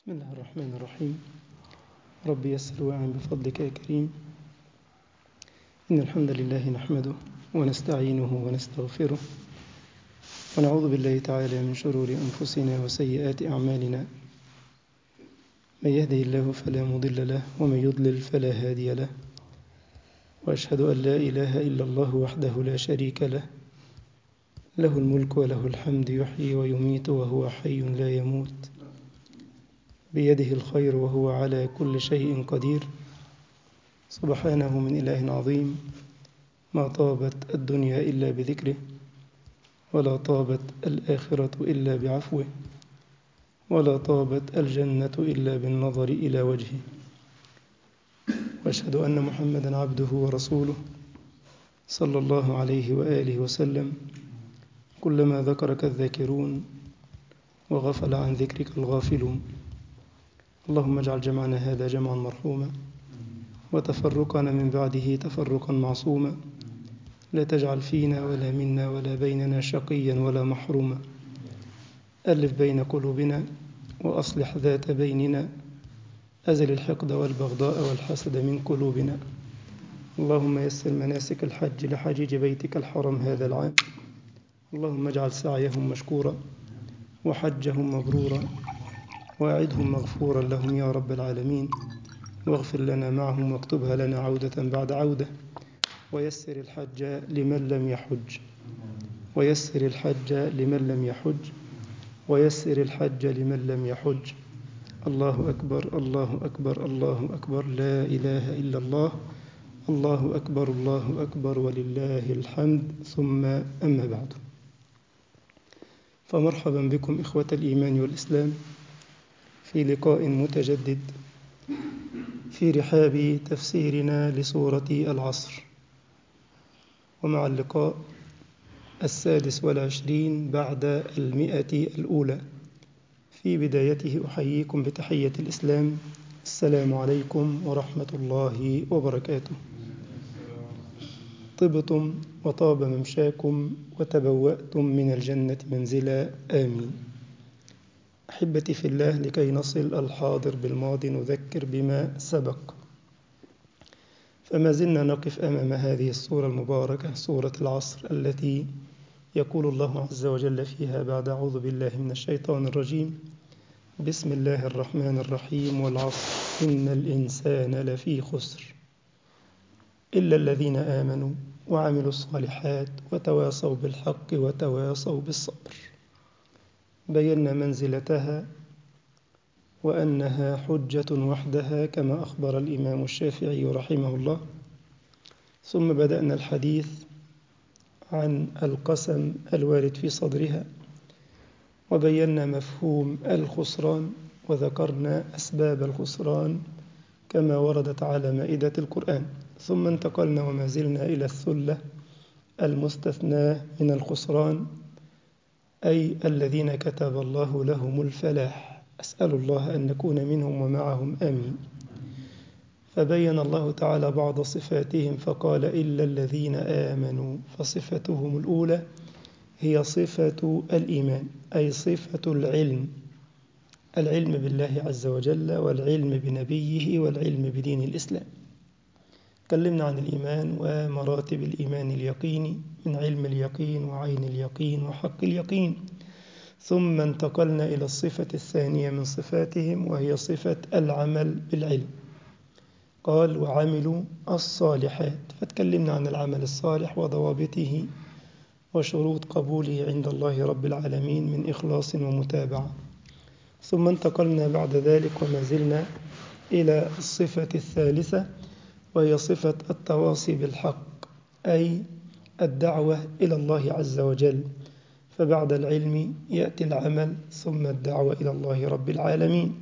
بسم الله الرحمن الرحيم رب يسر وأعن بفضلك يا كريم إن الحمد لله نحمده ونستعينه ونستغفره ونعوذ بالله تعالى من شرور أنفسنا وسيئات أعمالنا من يهده الله فلا مضل له ومن يضلل فلا هادي له وأشهد أن لا إله إلا الله وحده لا شريك له له الملك وله الحمد يحيي ويميت وهو حي لا يموت بيده الخير وهو على كل شيء قدير سبحانه من إله عظيم ما طابت الدنيا إلا بذكره ولا طابت الآخرة إلا بعفوه ولا طابت الجنة إلا بالنظر إلى وجهه وأشهد أن محمدا عبده ورسوله صلى الله عليه وآله وسلم كلما ذكرك الذاكرون وغفل عن ذكرك الغافلون اللهم اجعل جمعنا هذا جمعا مرحوما وتفرقنا من بعده تفرقا معصوما لا تجعل فينا ولا منا ولا بيننا شقيا ولا محروما ألف بين قلوبنا وأصلح ذات بيننا أزل الحقد والبغضاء والحسد من قلوبنا اللهم يسر مناسك الحج لحجيج بيتك الحرم هذا العام اللهم اجعل سعيهم مشكورا وحجهم مبرورا واعدهم مغفورا لهم يا رب العالمين واغفر لنا معهم واكتبها لنا عودة بعد عودة ويسر الحج لمن لم يحج ويسر الحج لمن لم يحج ويسر الحج لمن لم يحج الله أكبر الله أكبر الله أكبر لا إله إلا الله الله أكبر الله أكبر ولله الحمد ثم أما بعد فمرحبا بكم إخوة الإيمان والإسلام في لقاء متجدد في رحاب تفسيرنا لسورة العصر ومع اللقاء السادس والعشرين بعد المئة الأولى في بدايته أحييكم بتحية الإسلام السلام عليكم ورحمة الله وبركاته طبتم وطاب ممشاكم وتبوأتم من الجنة منزلا آمين أحبتي في الله لكي نصل الحاضر بالماضي نذكر بما سبق فما زلنا نقف أمام هذه الصورة المباركة صورة العصر التي يقول الله عز وجل فيها بعد أعوذ بالله من الشيطان الرجيم بسم الله الرحمن الرحيم والعصر إن الإنسان لفي خسر إلا الذين آمنوا وعملوا الصالحات وتواصوا بالحق وتواصوا بالصبر بينا منزلتها وأنها حجة وحدها كما أخبر الإمام الشافعي رحمه الله ثم بدأنا الحديث عن القسم الوارد في صدرها وبينا مفهوم الخسران وذكرنا أسباب الخسران كما وردت على مائدة القرآن ثم انتقلنا وما زلنا إلى الثلة المستثناة من الخسران أي الذين كتب الله لهم الفلاح أسأل الله أن نكون منهم ومعهم آمين فبين الله تعالى بعض صفاتهم فقال إلا الذين آمنوا فصفتهم الأولى هي صفة الإيمان أي صفة العلم العلم بالله عز وجل والعلم بنبيه والعلم بدين الإسلام تكلمنا عن الإيمان ومراتب الإيمان اليقيني من علم اليقين وعين اليقين وحق اليقين ثم انتقلنا إلى الصفة الثانية من صفاتهم وهي صفة العمل بالعلم قال وعملوا الصالحات فتكلمنا عن العمل الصالح وضوابطه وشروط قبوله عند الله رب العالمين من إخلاص ومتابعة ثم انتقلنا بعد ذلك وما زلنا إلى الصفة الثالثة وهي صفة التواصي بالحق أي الدعوة إلى الله عز وجل فبعد العلم يأتي العمل ثم الدعوة إلى الله رب العالمين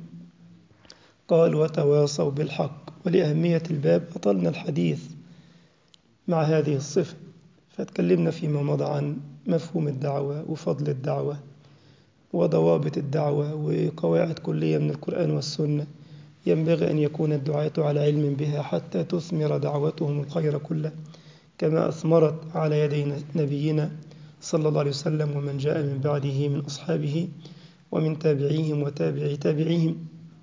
قال وتواصوا بالحق ولأهمية الباب أطلنا الحديث مع هذه الصفة فتكلمنا فيما مضى عن مفهوم الدعوة وفضل الدعوة وضوابط الدعوة وقواعد كلية من القرآن والسنة ينبغي أن يكون الدعاة على علم بها حتى تثمر دعوتهم الخير كله كما أثمرت على يدي نبينا صلى الله عليه وسلم ومن جاء من بعده من أصحابه ومن تابعيهم وتابعي تابعيهم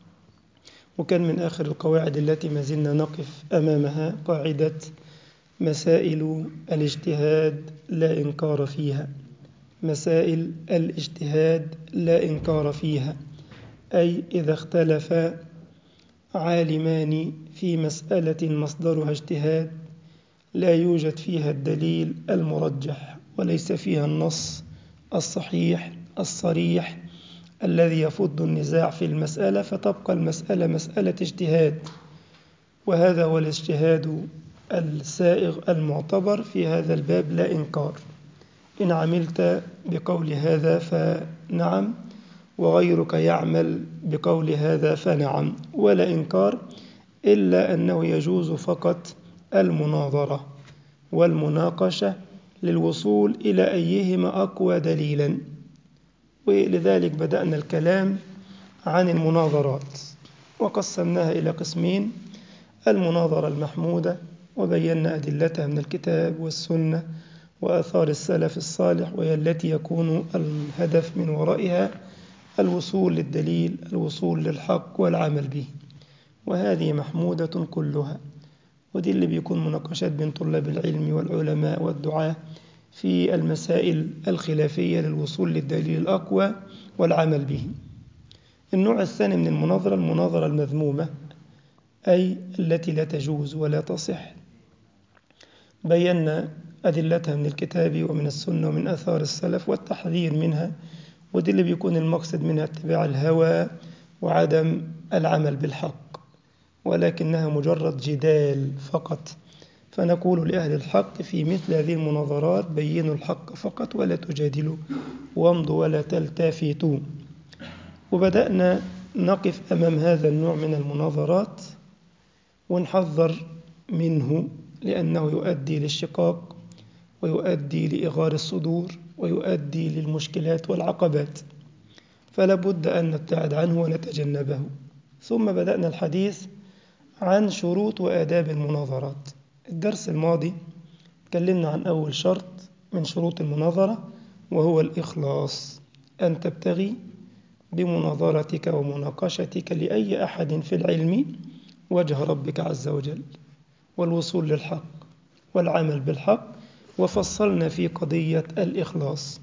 وكان من آخر القواعد التي ما زلنا نقف أمامها قاعدة مسائل الاجتهاد لا إنكار فيها مسائل الاجتهاد لا إنكار فيها أي إذا اختلف عالمان في مسألة مصدرها اجتهاد لا يوجد فيها الدليل المرجح وليس فيها النص الصحيح الصريح الذي يفض النزاع في المسألة فتبقى المسألة مسألة اجتهاد وهذا هو الاجتهاد السائغ المعتبر في هذا الباب لا إنكار إن عملت بقول هذا فنعم وغيرك يعمل بقول هذا فنعم ولا إنكار إلا أنه يجوز فقط المناظرة والمناقشة للوصول إلى أيهما أقوى دليلا ولذلك بدأنا الكلام عن المناظرات وقسمناها إلى قسمين المناظرة المحمودة وبينا أدلتها من الكتاب والسنة وآثار السلف الصالح وهي التي يكون الهدف من ورائها الوصول للدليل الوصول للحق والعمل به وهذه محمودة كلها ودي اللي بيكون مناقشات بين طلاب العلم والعلماء والدعاة في المسائل الخلافية للوصول للدليل الأقوى والعمل به النوع الثاني من المناظرة المناظرة المذمومة أي التي لا تجوز ولا تصح بينا أدلتها من الكتاب ومن السنة ومن أثار السلف والتحذير منها ودي اللي بيكون المقصد منها اتباع الهوى وعدم العمل بالحق ولكنها مجرد جدال فقط فنقول لأهل الحق في مثل هذه المناظرات بينوا الحق فقط ولا تجادلوا وامضوا ولا تلتفتوا وبدأنا نقف أمام هذا النوع من المناظرات ونحذر منه لأنه يؤدي للشقاق ويؤدي لإغار الصدور ويؤدي للمشكلات والعقبات فلا بد أن نبتعد عنه ونتجنبه ثم بدأنا الحديث عن شروط وآداب المناظرات الدرس الماضي تكلمنا عن أول شرط من شروط المناظرة وهو الإخلاص أن تبتغي بمناظرتك ومناقشتك لأي أحد في العلم وجه ربك عز وجل والوصول للحق والعمل بالحق وفصلنا في قضية الإخلاص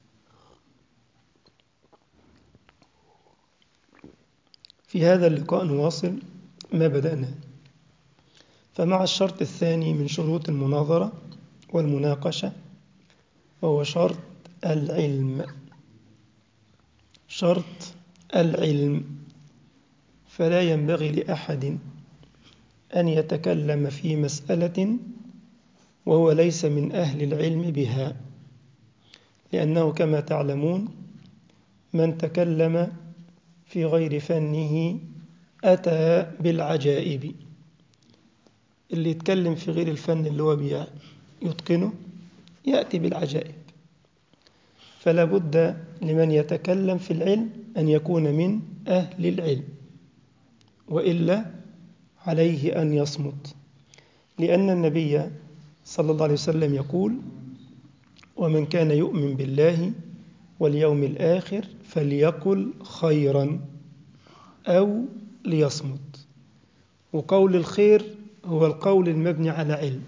في هذا اللقاء نواصل ما بدأنا فمع الشرط الثاني من شروط المناظرة والمناقشة وهو شرط العلم شرط العلم فلا ينبغي لأحد أن يتكلم في مسألة وهو ليس من أهل العلم بها لأنه كما تعلمون من تكلم في غير فنه أتى بالعجائب اللي يتكلم في غير الفن اللي هو يتقنه يأتي بالعجائب فلا بد لمن يتكلم في العلم أن يكون من أهل العلم وإلا عليه أن يصمت لأن النبي صلى الله عليه وسلم يقول ومن كان يؤمن بالله واليوم الآخر فليقل خيرا أو ليصمت وقول الخير هو القول المبني على علم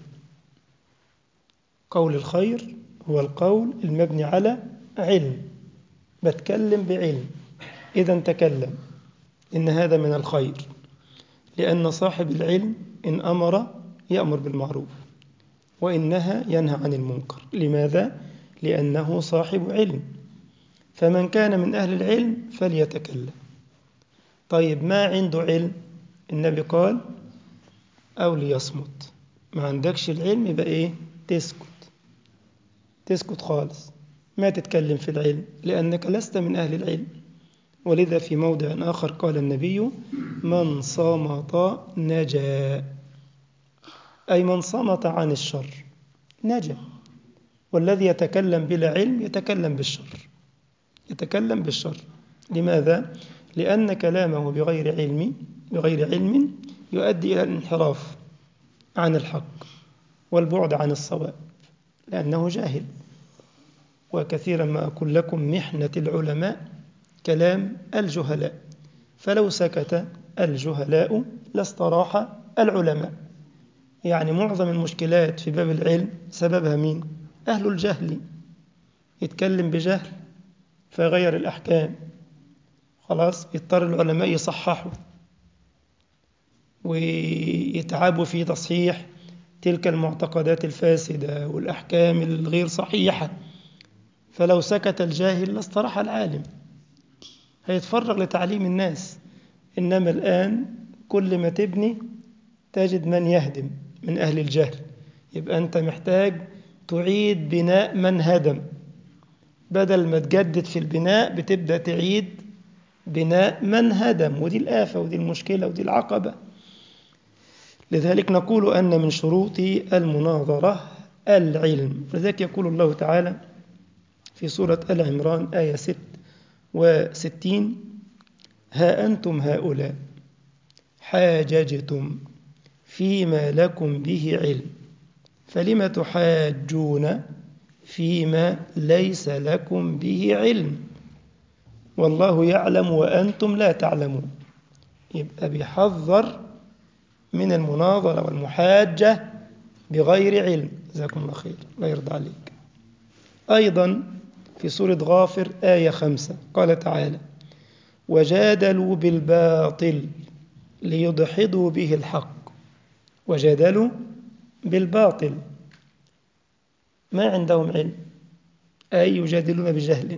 قول الخير هو القول المبني على علم بتكلم بعلم إذا تكلم إن هذا من الخير لأن صاحب العلم إن أمر يأمر بالمعروف وإن نهى ينهى عن المنكر لماذا؟ لأنه صاحب علم فمن كان من أهل العلم فليتكلم طيب ما عنده علم النبي قال أو ليصمت ما عندكش العلم يبقى إيه تسكت تسكت خالص ما تتكلم في العلم لأنك لست من أهل العلم ولذا في موضع آخر قال النبي من صمت نجا أي من صمت عن الشر نجا والذي يتكلم بلا علم يتكلم بالشر يتكلم بالشر لماذا؟ لأن كلامه بغير علم بغير علم يؤدي إلى الانحراف عن الحق والبعد عن الصواب لأنه جاهل وكثيرا ما أقول لكم محنة العلماء كلام الجهلاء فلو سكت الجهلاء لاستراح العلماء يعني معظم المشكلات في باب العلم سببها مين؟ أهل الجهل يتكلم بجهل فيغير الأحكام خلاص يضطر العلماء يصححوا ويتعبوا في تصحيح تلك المعتقدات الفاسدة والأحكام الغير صحيحة فلو سكت الجاهل لاستراح العالم هيتفرغ لتعليم الناس إنما الآن كل ما تبني تجد من يهدم من أهل الجهل يبقى أنت محتاج تعيد بناء من هدم بدل ما تجدد في البناء بتبدأ تعيد بناء من هدم ودي الآفة ودي المشكلة ودي العقبة لذلك نقول أن من شروط المناظرة العلم لذلك يقول الله تعالى في سورة آل عمران آية 6 وستين ها أنتم هؤلاء حاججتم فيما لكم به علم فلم تحاجون فيما ليس لكم به علم والله يعلم وأنتم لا تعلمون يبقى بيحذر من المناظرة والمحاجة بغير علم جزاكم الله خير الله يرضى عليك أيضا في سورة غافر آية خمسة قال تعالى وجادلوا بالباطل ليدحضوا به الحق وجادلوا بالباطل ما عندهم علم أي يجادلون بجهل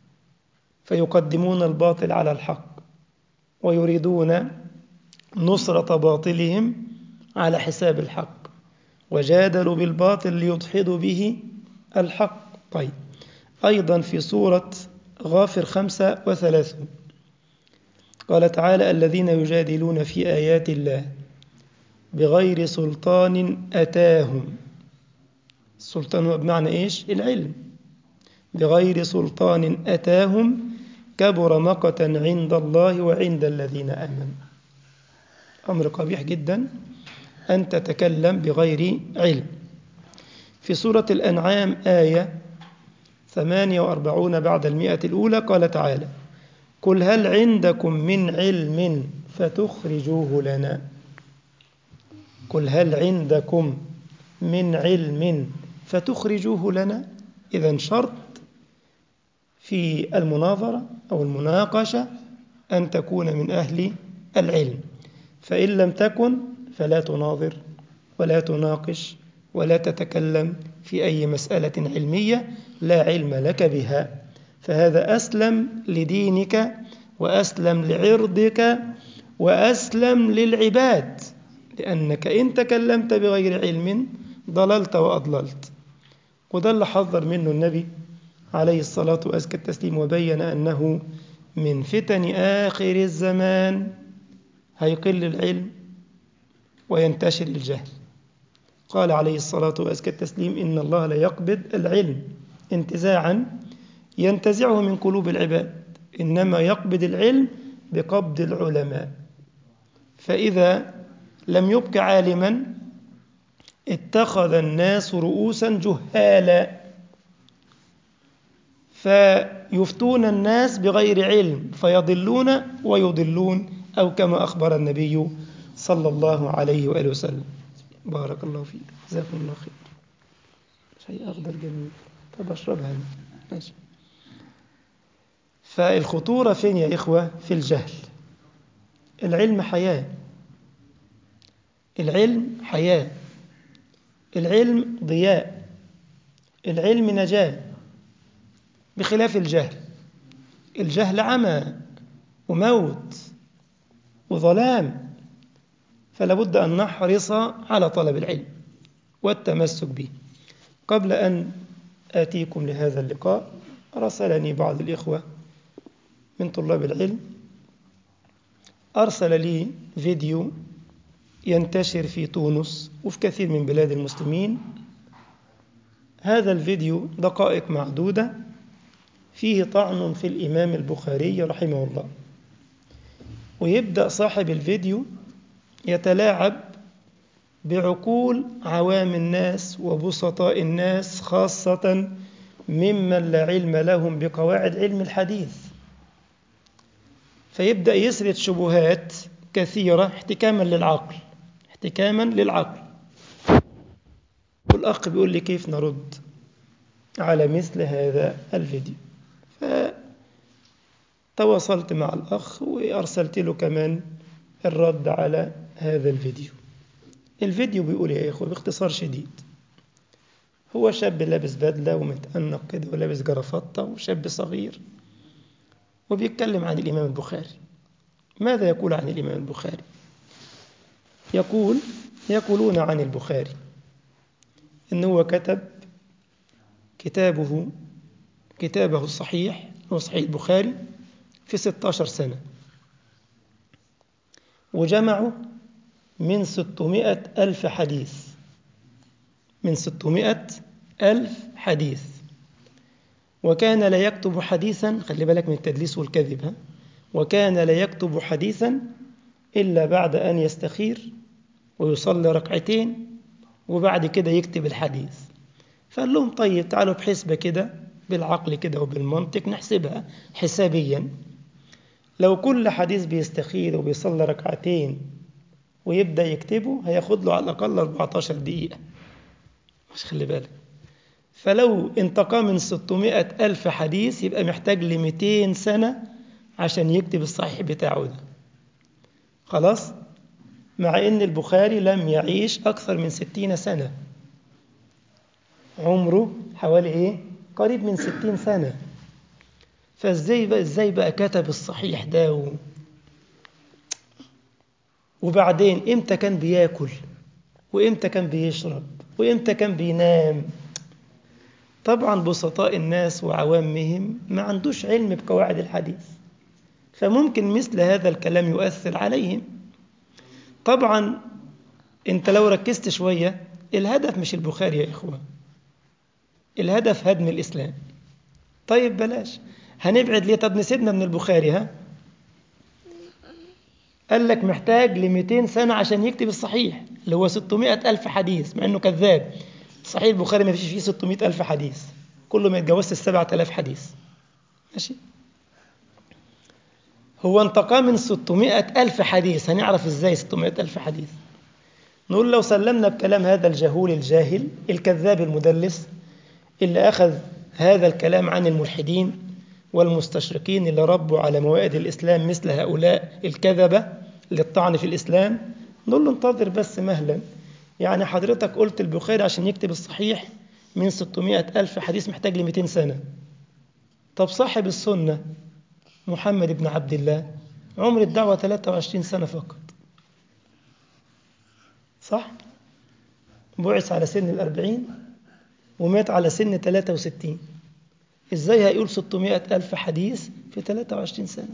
فيقدمون الباطل على الحق ويريدون نصرة باطلهم على حساب الحق وجادلوا بالباطل ليدحضوا به الحق طيب أيضا في سورة غافر خمسة وثلاثون قال تعالى الذين يجادلون في آيات الله بغير سلطان أتاهم السلطان هو بمعنى إيش؟ العلم بغير سلطان أتاهم كبر مقتا عند الله وعند الذين آمنوا أمر قبيح جدا أن تتكلم بغير علم في سورة الأنعام آية 48 بعد المئة الأولى قال تعالى قل هل عندكم من علم فتخرجوه لنا قل هل عندكم من علم فتخرجوه لنا إذا شرط في المناظرة أو المناقشة أن تكون من أهل العلم فإن لم تكن فلا تناظر ولا تناقش ولا تتكلم في أي مسألة علمية لا علم لك بها فهذا أسلم لدينك وأسلم لعرضك وأسلم للعباد لأنك إن تكلمت بغير علم ضللت وأضللت وده اللي حذر منه النبي عليه الصلاة وأزكى التسليم وبين أنه من فتن آخر الزمان هيقل العلم وينتشر الجهل قال عليه الصلاة وأزكى التسليم إن الله لا يقبض العلم انتزاعا ينتزعه من قلوب العباد إنما يقبض العلم بقبض العلماء فإذا لم يبق عالما اتخذ الناس رؤوسا جهالا فيفتون الناس بغير علم فيضلون ويضلون أو كما أخبر النبي صلى الله عليه وآله وسلم بارك الله فيك جزاكم الله خير شيء أخضر جميل طب أشربها ماشي فالخطورة فين يا إخوة في الجهل العلم حياة العلم حياة العلم ضياء العلم نجاة بخلاف الجهل الجهل عمى وموت وظلام فلا بد أن نحرص على طلب العلم والتمسك به قبل أن آتيكم لهذا اللقاء رسلني بعض الإخوة من طلاب العلم أرسل لي فيديو ينتشر في تونس وفي كثير من بلاد المسلمين هذا الفيديو دقائق معدودة فيه طعن في الإمام البخاري رحمه الله ويبدأ صاحب الفيديو يتلاعب بعقول عوام الناس وبسطاء الناس خاصة ممن لا علم لهم بقواعد علم الحديث فيبدأ يسرد شبهات كثيرة احتكاما للعقل احتكاما للعقل والأخ بيقول لي كيف نرد على مثل هذا الفيديو فتواصلت مع الأخ وأرسلت له كمان الرد على هذا الفيديو الفيديو بيقول يا إخوة باختصار شديد هو شاب لابس بدلة ومتأنق كده ولابس جرافطة وشاب صغير وبيتكلم عن الإمام البخاري ماذا يقول عن الإمام البخاري يقول يقولون عن البخاري إنه كتب كتابه كتابه الصحيح هو صحيح البخاري في 16 سنة وجمعوا من 600 ألف حديث من 600 ألف حديث وكان لا يكتب حديثا خلي بالك من التدليس والكذب ها وكان لا يكتب حديثا إلا بعد أن يستخير ويصلي ركعتين وبعد كده يكتب الحديث فقال لهم طيب تعالوا بحسبة كده بالعقل كده وبالمنطق نحسبها حسابيا لو كل حديث بيستخير وبيصلي ركعتين ويبدأ يكتبه هياخد له على الأقل 14 دقيقة مش خلي بالك فلو انتقى من 600 ألف حديث يبقى محتاج ل 200 سنة عشان يكتب الصحيح بتاعه ده خلاص مع ان البخاري لم يعيش اكثر من ستين سنة عمره حوالي ايه قريب من ستين سنة فازاي بقى ازاي بقى كتب الصحيح ده و... وبعدين امتى كان بياكل وامتى كان بيشرب وامتى كان بينام طبعا بسطاء الناس وعوامهم ما عندوش علم بقواعد الحديث فممكن مثل هذا الكلام يؤثر عليهم طبعا انت لو ركزت شوية الهدف مش البخاري يا إخوة الهدف هدم الإسلام طيب بلاش هنبعد ليه طب نسيبنا من البخاري ها قال لك محتاج ل 200 سنة عشان يكتب الصحيح اللي هو 600 ألف حديث مع إنه كذاب صحيح البخاري ما فيش فيه 600 ألف حديث كله ما يتجاوزش ال 7000 حديث ماشي هو انتقى من 600 ألف حديث هنعرف إزاي 600 ألف حديث نقول لو سلمنا بكلام هذا الجهول الجاهل الكذاب المدلس اللي أخذ هذا الكلام عن الملحدين والمستشرقين اللي ربوا على موائد الإسلام مثل هؤلاء الكذبة للطعن في الإسلام نقول له انتظر بس مهلا يعني حضرتك قلت البخاري عشان يكتب الصحيح من 600 ألف حديث محتاج ل 200 سنة طب صاحب السنة محمد بن عبد الله عمر الدعوة 23 سنة فقط صح؟ بعث على سن الأربعين ومات على سن 63 إزاي هيقول 600 ألف حديث في 23 سنة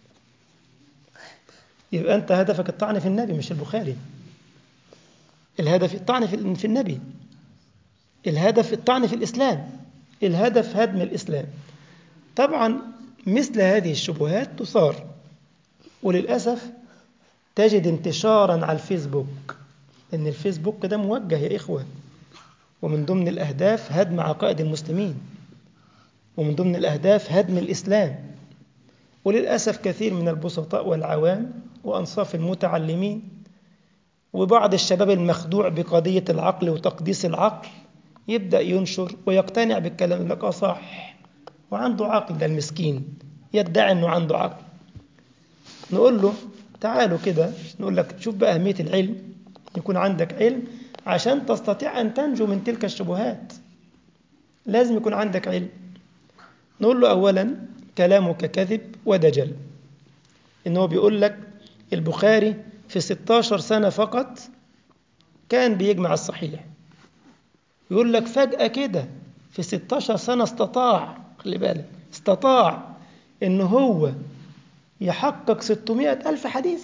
يبقى أنت هدفك الطعن في النبي مش البخاري الهدف الطعن في النبي الهدف الطعن في الإسلام الهدف هدم الإسلام طبعا مثل هذه الشبهات تثار وللأسف تجد انتشارا على الفيسبوك إن الفيسبوك ده موجه يا إخوة ومن ضمن الأهداف هدم عقائد المسلمين ومن ضمن الأهداف هدم الإسلام وللأسف كثير من البسطاء والعوام وأنصاف المتعلمين وبعض الشباب المخدوع بقضية العقل وتقديس العقل يبدأ ينشر ويقتنع بالكلام لك صح وعنده عقل ده المسكين يدعي أنه عنده عقل نقول له تعالوا كده نقول لك شوف بقى أهمية العلم يكون عندك علم عشان تستطيع أن تنجو من تلك الشبهات لازم يكون عندك علم نقول له أولا كلامك كذب ودجل إنه بيقول لك البخاري في 16 سنة فقط كان بيجمع الصحيح يقول لك فجأة كده في 16 سنة استطاع خلي بالك استطاع إن هو يحقق 600 ألف حديث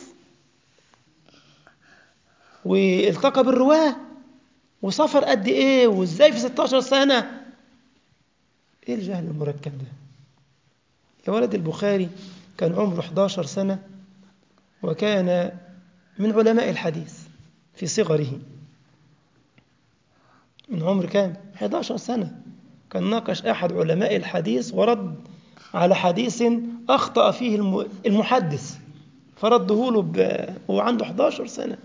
والتقى بالرواه وسافر قد إيه وإزاي في 16 سنة إيه الجهل المركب ده يا ولد البخاري كان عمره 11 سنة وكان من علماء الحديث في صغره من عمر كام 11 سنة كان ناقش أحد علماء الحديث ورد على حديث أخطأ فيه الم- المحدث فرده له ب... هو عنده 11 سنة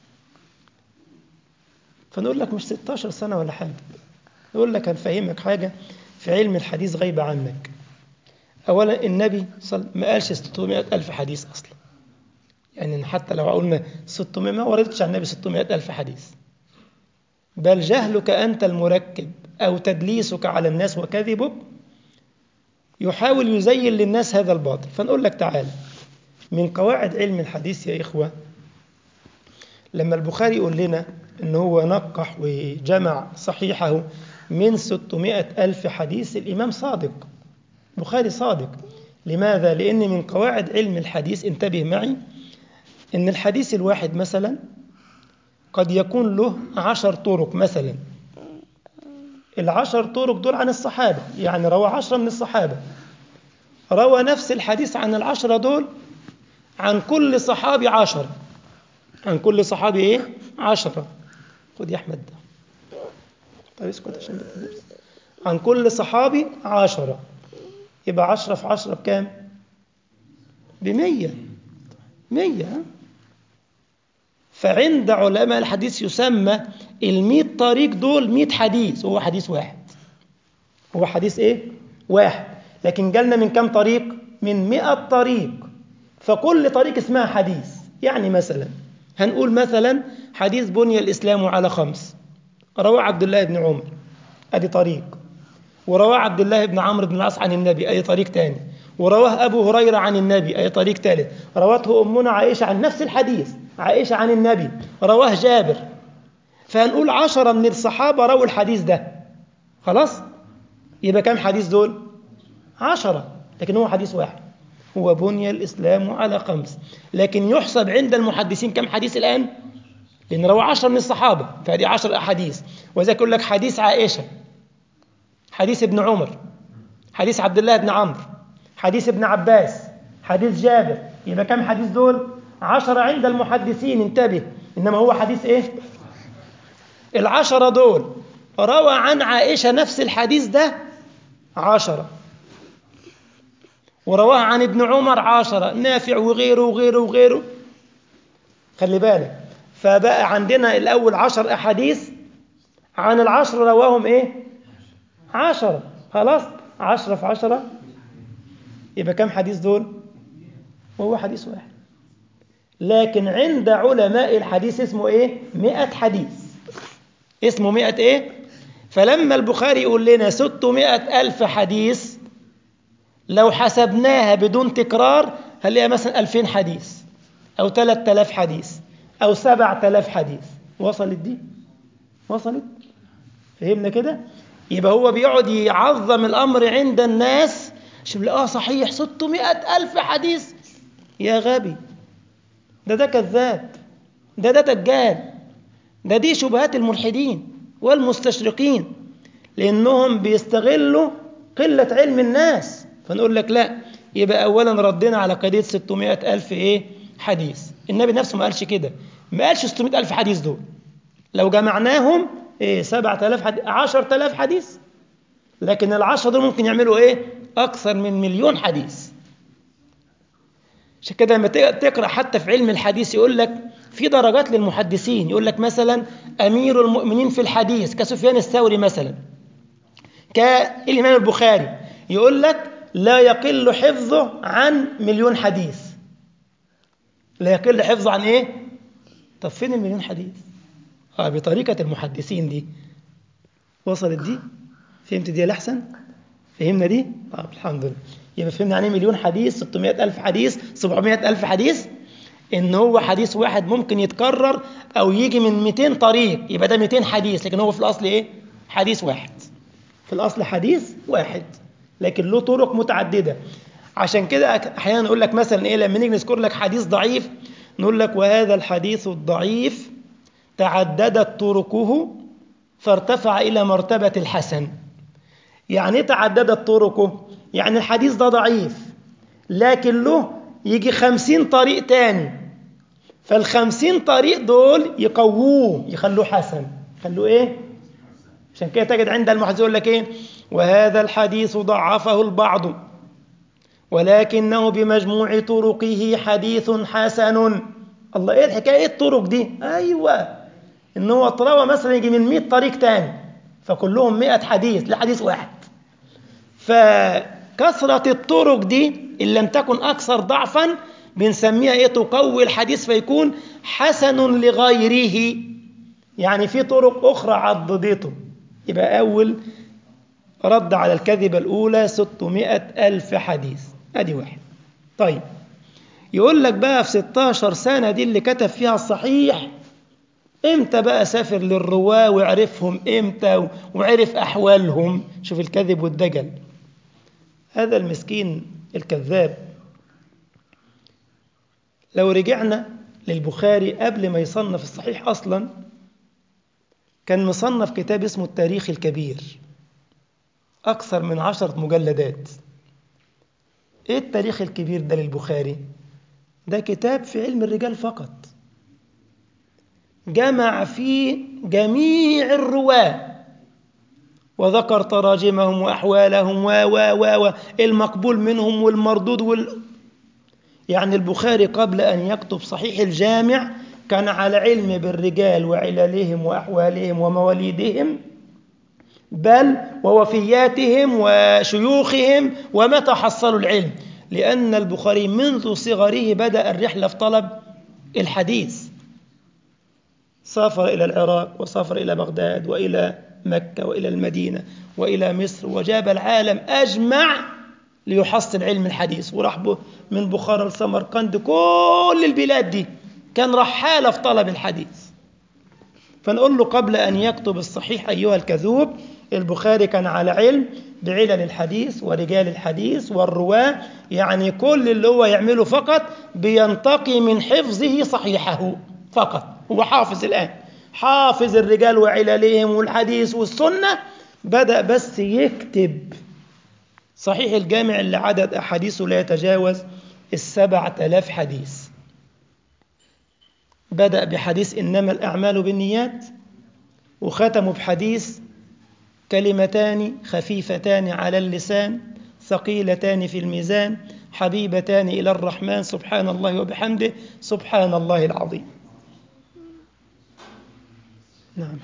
فنقول لك مش 16 سنة ولا حاجة نقول لك هنفهمك حاجة في علم الحديث غايبة عنك أولا النبي صل... ما قالش 600 ألف حديث أصلا يعني حتى لو قلنا 600 ما وردتش عن النبي 600 ألف حديث بل جهلك أنت المركب أو تدليسك على الناس وكذبك يحاول يزين للناس هذا الباطل فنقول لك تعالى من قواعد علم الحديث يا إخوة لما البخاري يقول لنا أنه هو نقح وجمع صحيحه من 600 ألف حديث الإمام صادق بخاري صادق لماذا؟ لأن من قواعد علم الحديث انتبه معي أن الحديث الواحد مثلا قد يكون له عشر طرق مثلا العشر طرق دول عن الصحابة يعني روى عشرة من الصحابة روى نفس الحديث عن العشرة دول عن كل صحابي عشرة عن كل صحابي ايه عشرة خد يا أحمد ده طيب اسكت عشان بتدرس عن كل صحابي عشرة يبقى عشرة في عشرة بكام بمية مية ها؟ فعند علماء الحديث يسمى المية طريق دول مية حديث هو حديث واحد هو حديث ايه واحد لكن جالنا من كم طريق من مئة طريق فكل طريق اسمها حديث يعني مثلا هنقول مثلا حديث بني الإسلام على خمس رواه عبد الله بن عمر ادي طريق ورواه عبد الله بن عمرو بن العاص عن النبي أي طريق تاني ورواه أبو هريرة عن النبي أي طريق ثالث روته أمنا عائشة عن نفس الحديث عائشة عن النبي رواه جابر فهنقول عشرة من الصحابة رووا الحديث ده خلاص يبقى كم حديث دول عشرة لكن هو حديث واحد هو بني الإسلام على خمس لكن يحسب عند المحدثين كم حديث الآن لأن روى عشرة من الصحابة فهذه عشر أحاديث وذلك يقول لك حديث عائشة حديث ابن عمر حديث عبد الله بن عمرو حديث ابن عباس حديث جابر يبقى كم حديث دول عشرة عند المحدثين انتبه إنما هو حديث إيه العشرة دول روى عن عائشة نفس الحديث ده عشرة ورواه عن ابن عمر عشرة نافع وغيره وغيره وغيره خلي بالك فبقى عندنا الأول عشر أحاديث عن العشر رواهم إيه عشرة خلاص عشرة في عشرة يبقى كم حديث دول وهو حديث واحد لكن عند علماء الحديث اسمه ايه مئة حديث اسمه مئة ايه فلما البخاري يقول لنا ستمائة ألف حديث لو حسبناها بدون تكرار هنلاقيها مثلا ألفين حديث أو ثلاثة آلاف حديث أو سبعة آلاف حديث وصلت دي وصلت فهمنا كده يبقى هو بيقعد يعظم الأمر عند الناس شوف اه صحيح 600 ألف حديث يا غبي ده ده كذاب ده ده دجال ده دي شبهات الملحدين والمستشرقين لأنهم بيستغلوا قلة علم الناس فنقول لك لا يبقى أولا ردنا على قضية 600 ألف إيه حديث النبي نفسه ما قالش كده ما قالش 600 ألف حديث دول لو جمعناهم إيه 7000 حديث 10000 حديث لكن العشرة دول ممكن يعملوا إيه أكثر من مليون حديث عشان كده لما تقرأ حتى في علم الحديث يقول لك في درجات للمحدثين يقول لك مثلا أمير المؤمنين في الحديث كسفيان الثوري مثلا كالإمام البخاري يقول لك لا يقل حفظه عن مليون حديث لا يقل حفظه عن إيه؟ طب فين المليون حديث؟ آه بطريقة المحدثين دي وصلت دي؟ فهمت دي الأحسن؟ فهمنا دي؟ طب الحمد لله يبقى فهمنا يعني مليون حديث 600 ألف حديث 700 ألف حديث إن هو حديث واحد ممكن يتكرر أو يجي من 200 طريق يبقى ده 200 حديث لكن هو في الأصل إيه؟ حديث واحد في الأصل حديث واحد لكن له طرق متعددة عشان كده أحيانا نقول لك مثلا إيه لما نيجي نذكر لك حديث ضعيف نقول لك وهذا الحديث الضعيف تعددت طرقه فارتفع إلى مرتبة الحسن يعني تعددت طرقه يعني الحديث ده ضعيف لكن له يجي خمسين طريق تاني فالخمسين طريق دول يقووه يخلوه حسن يخلوه ايه عشان كده تجد عند المحدث يقول لك ايه وهذا الحديث ضعفه البعض ولكنه بمجموع طرقه حديث حسن الله ايه الحكايه ايه الطرق دي ايوه ان هو اتروى مثلا يجي من 100 طريق تاني فكلهم 100 حديث لحديث واحد فكثرة الطرق دي إن لم تكن أكثر ضعفا بنسميها إيه تقوي الحديث فيكون حسن لغيره يعني في طرق أخرى عضدته يبقى أول رد على الكذبة الأولى 600 ألف حديث أدي واحد طيب يقول لك بقى في 16 سنة دي اللي كتب فيها الصحيح امتى بقى سافر للرواة وعرفهم امتى وعرف أحوالهم شوف الكذب والدجل هذا المسكين الكذاب لو رجعنا للبخاري قبل ما يصنف الصحيح أصلا كان مصنف كتاب اسمه التاريخ الكبير أكثر من عشرة مجلدات إيه التاريخ الكبير ده للبخاري؟ ده كتاب في علم الرجال فقط جمع فيه جميع الرواة وذكر تراجمهم وأحوالهم و و و و المقبول منهم والمردود وال يعني البخاري قبل أن يكتب صحيح الجامع كان على علم بالرجال وعللهم وأحوالهم ومواليدهم بل ووفياتهم وشيوخهم ومتى حصلوا العلم لأن البخاري منذ صغره بدأ الرحلة في طلب الحديث سافر إلى العراق وسافر إلى بغداد وإلى مكة وإلى المدينة وإلى مصر وجاب العالم أجمع ليحصل علم الحديث وراح من بخارى لسمرقند كل البلاد دي كان رحالة في طلب الحديث فنقول له قبل أن يكتب الصحيح أيها الكذوب البخاري كان على علم بعلل الحديث ورجال الحديث والرواة يعني كل اللي هو يعمله فقط بينتقي من حفظه صحيحه فقط هو حافظ الآن حافظ الرجال وعللهم والحديث والسنة بدأ بس يكتب صحيح الجامع اللي عدد أحاديثه لا يتجاوز السبعة آلاف حديث بدأ بحديث إنما الأعمال بالنيات وختموا بحديث كلمتان خفيفتان على اللسان ثقيلتان في الميزان حبيبتان إلى الرحمن سبحان الله وبحمده سبحان الله العظيم نعم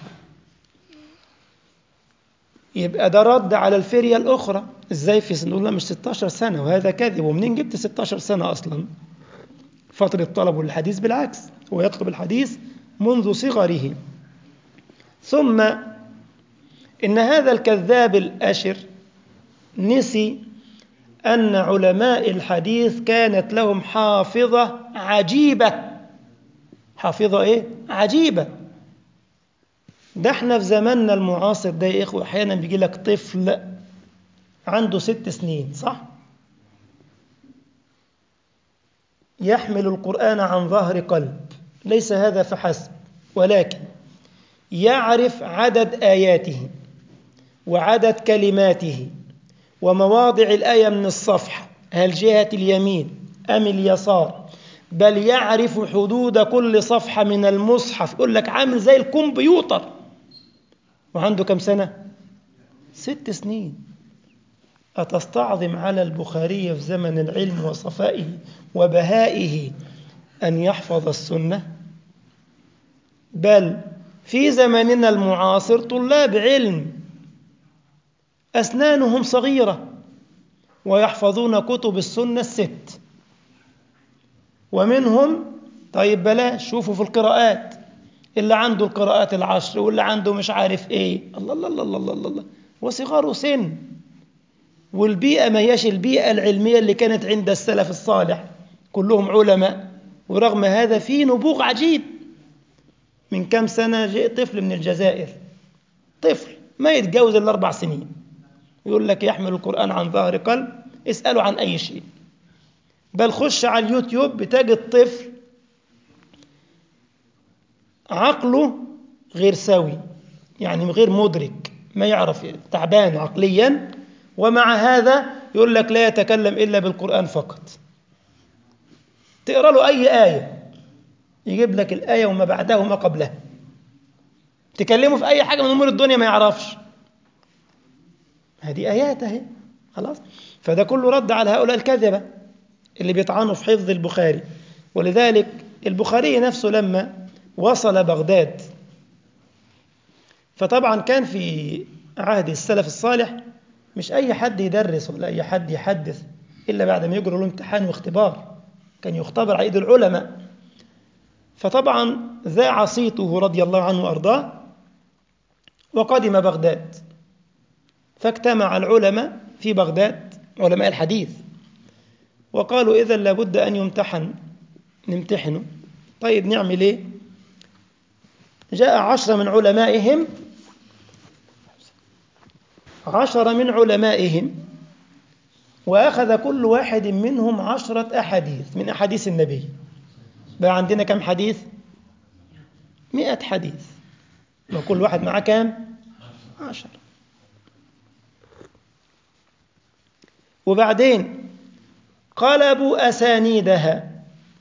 يبقى ده رد على الفرية الأخرى إزاي في سنة مش 16 سنة وهذا كذب ومنين جبت 16 سنة أصلا فترة طلبه الحديث بالعكس هو يطلب الحديث منذ صغره ثم إن هذا الكذاب الأشر نسي أن علماء الحديث كانت لهم حافظة عجيبة حافظة إيه؟ عجيبة ده احنا في زماننا المعاصر ده يا إخوة أحيانا بيجي لك طفل عنده ست سنين صح؟ يحمل القرآن عن ظهر قلب ليس هذا فحسب ولكن يعرف عدد آياته وعدد كلماته ومواضع الآية من الصفحة هل جهة اليمين أم اليسار بل يعرف حدود كل صفحة من المصحف يقول لك عامل زي الكمبيوتر وعنده كم سنة؟ ست سنين أتستعظم على البخاري في زمن العلم وصفائه وبهائه أن يحفظ السنة بل في زمننا المعاصر طلاب علم أسنانهم صغيرة ويحفظون كتب السنة الست ومنهم طيب بلاش شوفوا في القراءات اللي عنده القراءات العشر واللي عنده مش عارف ايه الله الله الله الله الله, الله. وصغار سن والبيئة ما هياش البيئة العلمية اللي كانت عند السلف الصالح كلهم علماء ورغم هذا في نبوغ عجيب من كم سنة جاء طفل من الجزائر طفل ما يتجاوز الأربع سنين يقول لك يحمل القرآن عن ظهر قلب اسأله عن أي شيء بل خش على اليوتيوب بتجد طفل عقله غير سوي يعني غير مدرك ما يعرف تعبان عقليا ومع هذا يقول لك لا يتكلم إلا بالقرآن فقط تقرأ له أي آية يجيب لك الآية وما بعدها وما قبلها تكلمه في أي حاجة من أمور الدنيا ما يعرفش هذه آيات أهي خلاص فده كله رد على هؤلاء الكذبة اللي بيطعنوا في حفظ البخاري ولذلك البخاري نفسه لما وصل بغداد فطبعا كان في عهد السلف الصالح مش أي حد يدرس ولا أي حد يحدث إلا بعد ما يجروا له امتحان واختبار كان يختبر على ايد العلماء فطبعا ذاع صيته رضي الله عنه وارضاه وقدم بغداد فاجتمع العلماء في بغداد علماء الحديث وقالوا اذا لابد ان يمتحن نمتحنه طيب نعمل ايه جاء عشرة من علمائهم عشرة من علمائهم وأخذ كل واحد منهم عشرة أحاديث من أحاديث النبي بقى عندنا كم حديث؟ مئة حديث وكل واحد معاه كام؟ عشرة وبعدين قلبوا أسانيدها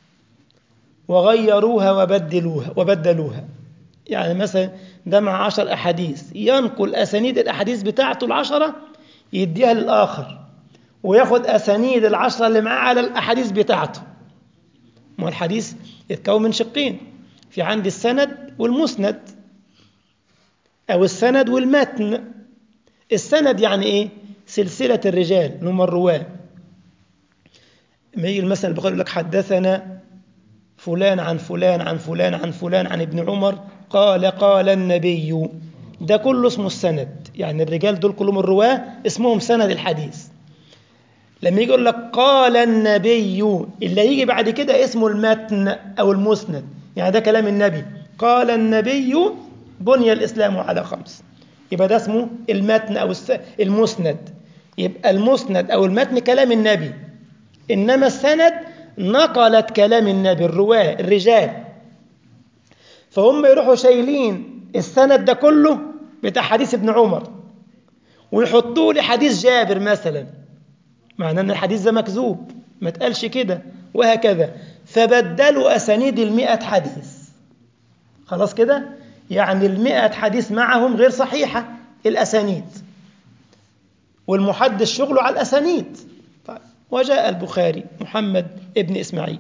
وغيروها وبدلوها وبدلوها يعني مثلا ده مع عشر أحاديث ينقل أسانيد الأحاديث بتاعته العشرة يديها للآخر وياخد أسانيد العشرة اللي معاه على الأحاديث بتاعته ما الحديث يتكون من شقين في عندي السند والمسند أو السند والمتن السند يعني إيه سلسلة الرجال اللي هم الرواة لما يجي مثلا البخاري يقول لك حدثنا فلان عن فلان عن فلان عن فلان عن ابن عمر قال قال النبي ده كله اسمه السند يعني الرجال دول كلهم الرواة اسمهم سند الحديث لما يجي يقول لك قال النبي اللي يجي بعد كده اسمه المتن أو المسند يعني ده كلام النبي قال النبي بني الإسلام على خمس يبقى ده اسمه المتن أو المسند يبقى المسند أو المتن كلام النبي إنما السند نقلت كلام النبي الرواة الرجال فهم يروحوا شايلين السند ده كله بتاع حديث ابن عمر ويحطوه لحديث جابر مثلا معناه ان الحديث ده مكذوب ما تقالش كده وهكذا فبدلوا اسانيد المئة حديث خلاص كده يعني المئة حديث معهم غير صحيحة الأسانيد والمحدث شغله على الأسانيد طيب. وجاء البخاري محمد ابن إسماعيل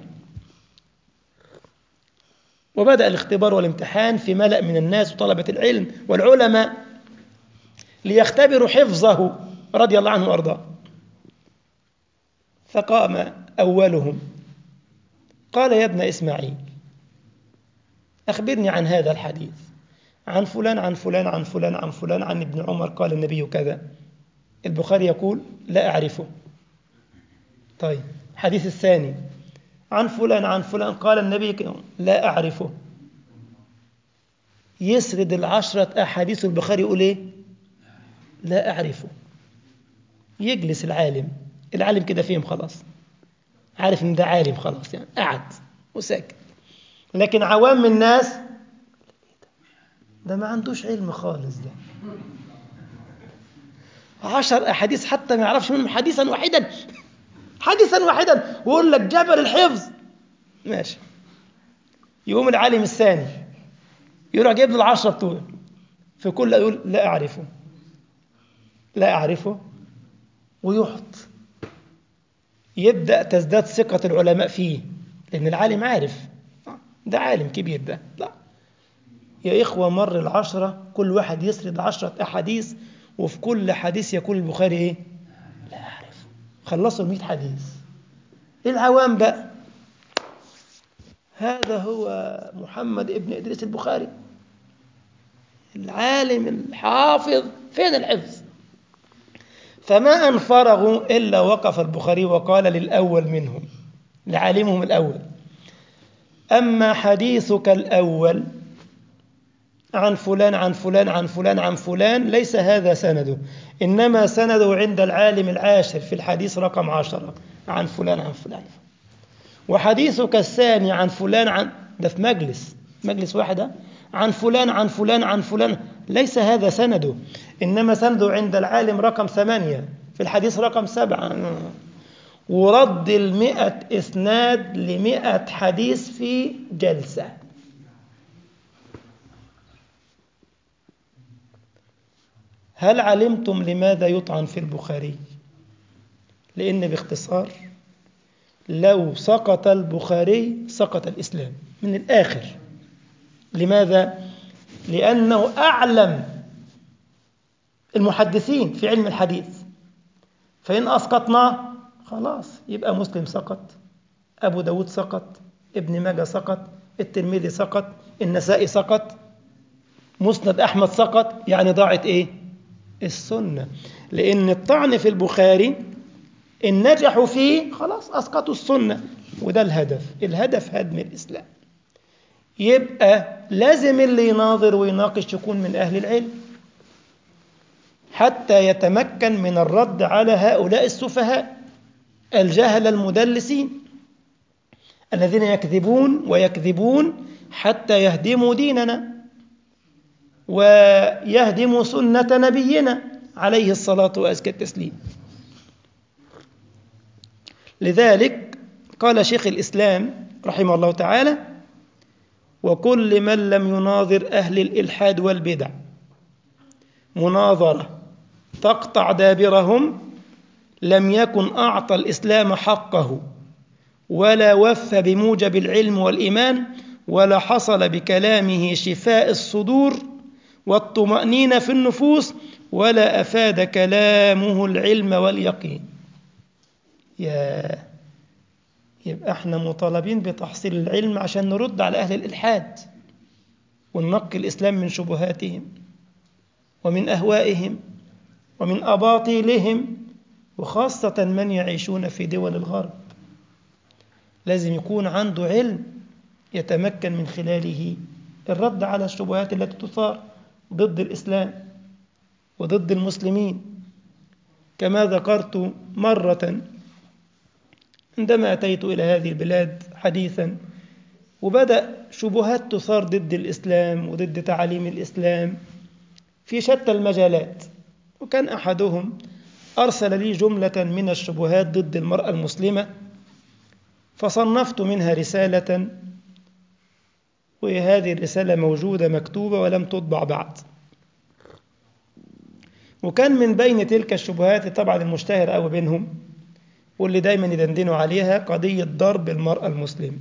وبدأ الاختبار والامتحان في ملأ من الناس وطلبة العلم والعلماء ليختبروا حفظه رضي الله عنه وأرضاه فقام أولهم قال يا ابن إسماعيل أخبرني عن هذا الحديث عن فلان عن فلان عن فلان عن فلان عن ابن عمر قال النبي كذا البخاري يقول لا أعرفه طيب حديث الثاني عن فلان عن فلان قال النبي كذا لا أعرفه يسرد العشرة أحاديث البخاري يقول إيه لا أعرفه يجلس العالم العالم كده فيهم خلاص عارف ان ده عالم خلاص يعني قعد وساكت لكن عوام الناس ده ما عندوش علم خالص ده عشر أحاديث حتى ما يعرفش منهم حديثا واحدا حديثا واحدا ويقول لك جبل الحفظ ماشي يقوم العالم الثاني يروح جايب له العشرة بتوعه في كل يقول لا أعرفه لا أعرفه ويحط يبدأ تزداد ثقة العلماء فيه لأن العالم عارف ده عالم كبير ده لا يا إخوة مر العشرة كل واحد يسرد عشرة أحاديث وفي كل حديث يقول البخاري إيه لا أعرف خلصوا المئة حديث العوام بقى هذا هو محمد ابن إدريس البخاري العالم الحافظ فين الحفظ فما أن فرغوا إلا وقف البخاري وقال للأول منهم لعالمهم الأول أما حديثك الأول عن فلان عن فلان عن فلان عن فلان ليس هذا سنده إنما سنده عند العالم العاشر في الحديث رقم عشرة عن فلان عن فلان وحديثك الثاني عن فلان عن ده في مجلس مجلس واحدة عن فلان عن فلان عن فلان ليس هذا سنده إنما سنده عند العالم رقم ثمانية في الحديث رقم سبعة ورد المئة إسناد لمئة حديث في جلسة هل علمتم لماذا يطعن في البخاري لأن باختصار لو سقط البخاري سقط الإسلام من الآخر لماذا؟ لأنه أعلم المحدثين في علم الحديث فإن أسقطناه خلاص يبقى مسلم سقط أبو داود سقط ابن ماجه سقط الترمذي سقط النسائي سقط مسند أحمد سقط يعني ضاعت إيه؟ السنة لأن الطعن في البخاري إن نجحوا فيه خلاص أسقطوا السنة وده الهدف الهدف هدم الإسلام يبقى لازم اللي يناظر ويناقش يكون من أهل العلم حتى يتمكن من الرد على هؤلاء السفهاء الجهل المدلسين الذين يكذبون ويكذبون حتى يهدموا ديننا ويهدموا سنة نبينا عليه الصلاة وأزكى التسليم لذلك قال شيخ الإسلام رحمه الله تعالى وكل من لم يناظر أهل الإلحاد والبدع مناظرة تقطع دابرهم لم يكن أعطى الإسلام حقه ولا وفى بموجب العلم والإيمان ولا حصل بكلامه شفاء الصدور والطمأنينة في النفوس ولا أفاد كلامه العلم واليقين يا يبقى احنا مطالبين بتحصيل العلم عشان نرد على أهل الإلحاد وننقي الإسلام من شبهاتهم ومن أهوائهم ومن أباطيلهم وخاصة من يعيشون في دول الغرب لازم يكون عنده علم يتمكن من خلاله الرد على الشبهات التي تثار ضد الإسلام وضد المسلمين كما ذكرت مرة عندما أتيت إلى هذه البلاد حديثا وبدأ شبهات تثار ضد الإسلام وضد تعاليم الإسلام في شتى المجالات وكان أحدهم أرسل لي جملة من الشبهات ضد المرأة المسلمة فصنفت منها رسالة وهذه الرسالة موجودة مكتوبة ولم تطبع بعد وكان من بين تلك الشبهات طبعا المشتهرة أو بينهم واللي دايما يدندنوا عليها قضية ضرب المرأة المسلمة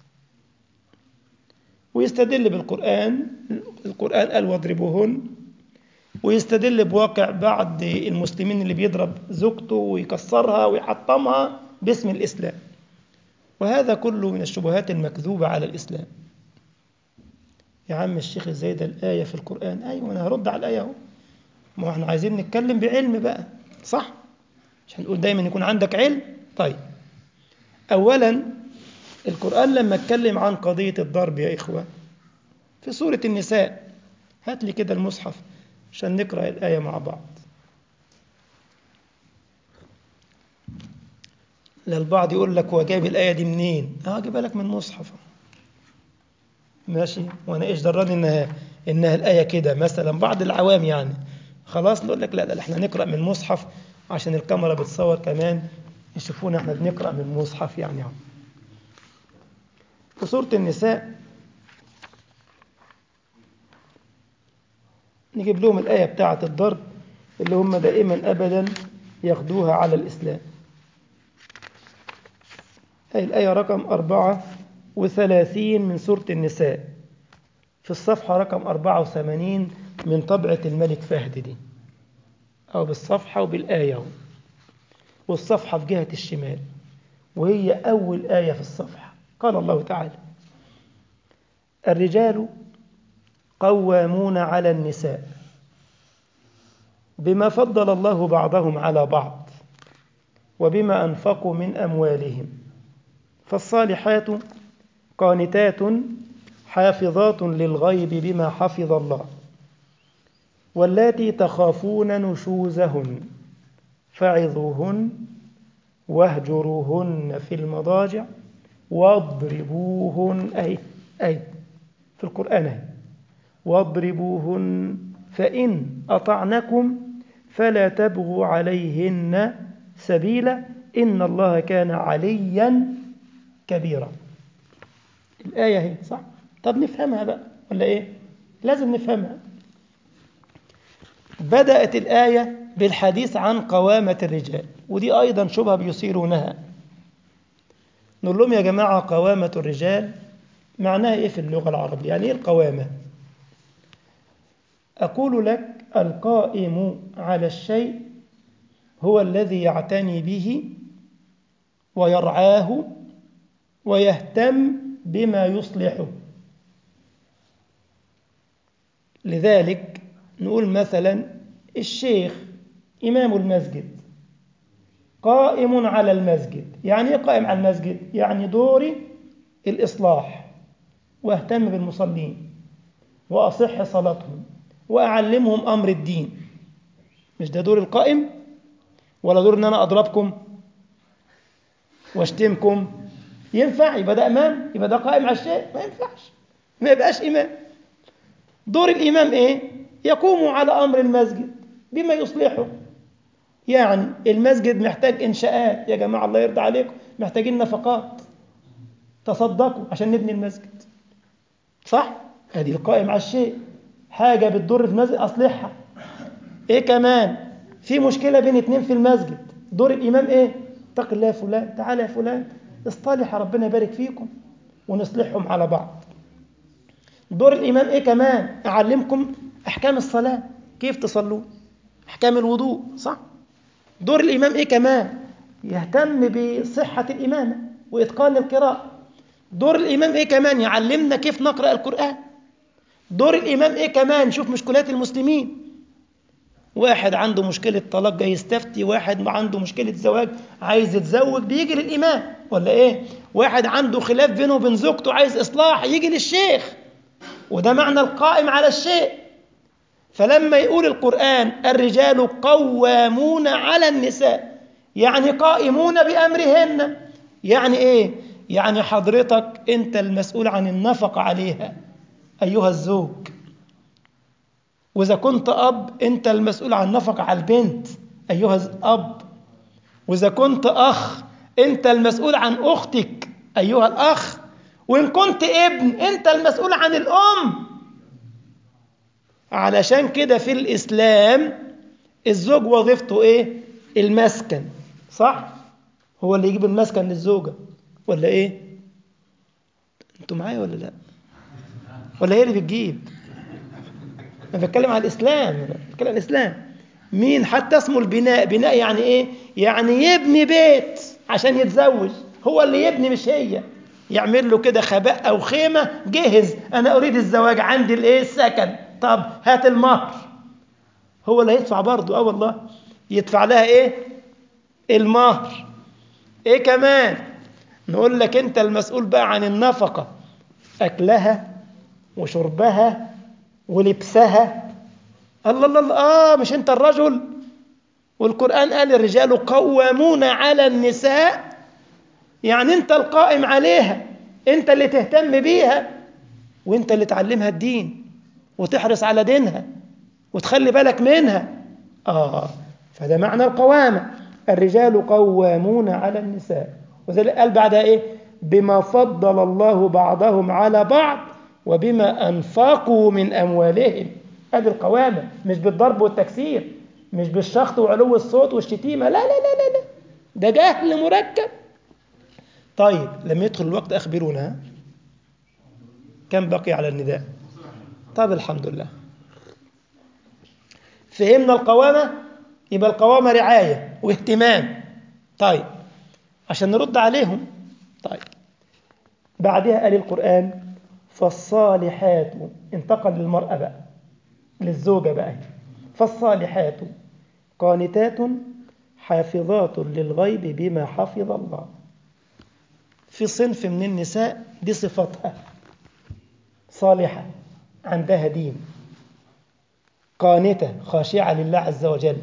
ويستدل بالقرآن القرآن قال واضربوهن ويستدل بواقع بعض المسلمين اللي بيضرب زوجته ويكسرها ويحطمها باسم الإسلام وهذا كله من الشبهات المكذوبة على الإسلام يا عم الشيخ ازاي ده الآية في القرآن أيوة أنا هرد على الآية أهو ما احنا عايزين نتكلم بعلم بقى صح عشان نقول دايما يكون عندك علم طيب أولا القرآن لما اتكلم عن قضية الضرب يا إخوة في سورة النساء هات لي كده المصحف عشان نقرأ الآية مع بعض لا البعض يقول لك هو جايب الآية دي منين؟ اه جايبها لك من مصحف ماشي وانا ايش دراني انها انها الآية كده مثلا بعض العوام يعني خلاص نقول لك لا لا احنا نقرأ من المصحف عشان الكاميرا بتصور كمان يشوفونا احنا بنقرأ من المصحف يعني اهو في سورة النساء نجيب لهم الآية بتاعة الضرب اللي هم دائما أبدا ياخدوها على الإسلام هي الآية رقم أربعة وثلاثين من سورة النساء في الصفحة رقم أربعة وثمانين من طبعة الملك فهد دي أو بالصفحة وبالآية والصفحة في جهة الشمال وهي أول آية في الصفحة قال الله تعالى الرجال قوامون على النساء بما فضل الله بعضهم على بعض وبما أنفقوا من أموالهم فالصالحات قانتات حافظات للغيب بما حفظ الله واللاتي تخافون نشوزهن فعظوهن واهجروهن في المضاجع واضربوهن أي أي في القرآن أي واضربوهن فإن أطعنكم فلا تبغوا عليهن سبيلا إن الله كان عليا كبيرا الآية هي صح طب نفهمها بقى ولا إيه لازم نفهمها بدأت الآية بالحديث عن قوامة الرجال ودي أيضا شبهة بيثيرونها نقول لهم يا جماعة قوامة الرجال معناها إيه في اللغة العربية يعني إيه القوامة أقول لك القائم على الشيء هو الذي يعتني به ويرعاه ويهتم بما يصلحه لذلك نقول مثلا الشيخ إمام المسجد قائم على المسجد يعني إيه قائم على المسجد يعني دوري الإصلاح واهتم بالمصلين وأصح صلاتهم وأعلمهم أمر الدين مش ده دور القائم ولا دور إن أنا أضربكم واشتمكم ينفع يبقى ده إمام يبقى ده قائم على الشيء ما ينفعش ما يبقاش إمام دور الإمام إيه يقوم على أمر المسجد بما يصلحه يعني المسجد محتاج إنشاءات يا جماعة الله يرضى عليكم محتاجين نفقات تصدقوا عشان نبني المسجد صح؟ هذه القائم على الشيء حاجة بتضر في المسجد أصلحها إيه كمان في مشكلة بين اتنين في المسجد دور الإمام إيه اتق الله يا فلان تعالى يا فلان اصطلح ربنا يبارك فيكم ونصلحهم على بعض دور الإمام إيه كمان أعلمكم أحكام الصلاة كيف تصلون أحكام الوضوء صح دور الإمام إيه كمان يهتم بصحة الإمامة وإتقان القراءة دور الإمام إيه كمان يعلمنا كيف نقرأ القرآن دور الإمام إيه كمان شوف مشكلات المسلمين واحد عنده مشكلة طلاق جاي يستفتي واحد عنده مشكلة زواج عايز يتزوج بيجي للإمام ولا إيه واحد عنده خلاف بينه وبين زوجته عايز إصلاح يجي للشيخ وده معنى القائم على الشيء فلما يقول القرآن الرجال قوامون على النساء يعني قائمون بأمرهن يعني إيه يعني حضرتك أنت المسؤول عن النفقة عليها أيها الزوج وإذا كنت أب أنت المسؤول عن النفقة على البنت أيها الأب وإذا كنت أخ أنت المسؤول عن أختك أيها الأخ وإن كنت ابن أنت المسؤول عن الأم علشان كده في الإسلام الزوج وظيفته إيه؟ المسكن صح؟ هو اللي يجيب المسكن للزوجة ولا إيه؟ أنتوا معايا ولا لا؟ ولا هي اللي بتجيب؟ أنا بتكلم على الإسلام بتكلم على الإسلام مين حتى اسمه البناء بناء يعني إيه؟ يعني يبني بيت عشان يتزوج هو اللي يبني مش هي يعمل له كده خباء أو خيمة جهز أنا أريد الزواج عندي الإيه السكن طب هات المهر هو اللي هيدفع برضه اه والله يدفع لها ايه المهر ايه كمان نقول لك انت المسؤول بقى عن النفقة اكلها وشربها ولبسها الله الله الله اه مش انت الرجل والقرآن قال الرجال قوامون على النساء يعني انت القائم عليها انت اللي تهتم بيها وانت اللي تعلمها الدين وتحرص على دينها وتخلي بالك منها آه فده معنى القوامة الرجال قوامون على النساء وذلك قال بعدها إيه بما فضل الله بعضهم على بعض وبما أنفقوا من أموالهم هذه القوامة مش بالضرب والتكسير مش بالشخط وعلو الصوت والشتيمة لا لا لا لا, لا. ده جهل مركب طيب لما يدخل الوقت أخبرونا كم بقي على النداء طب الحمد لله فهمنا القوامة يبقى القوامة رعاية واهتمام طيب عشان نرد عليهم طيب بعدها قال القرآن فالصالحات انتقل للمرأة بقى للزوجة بقى فالصالحات قانتات حافظات للغيب بما حفظ الله في صنف من النساء دي صفتها صالحة عندها دين قانتة خاشعة لله عز وجل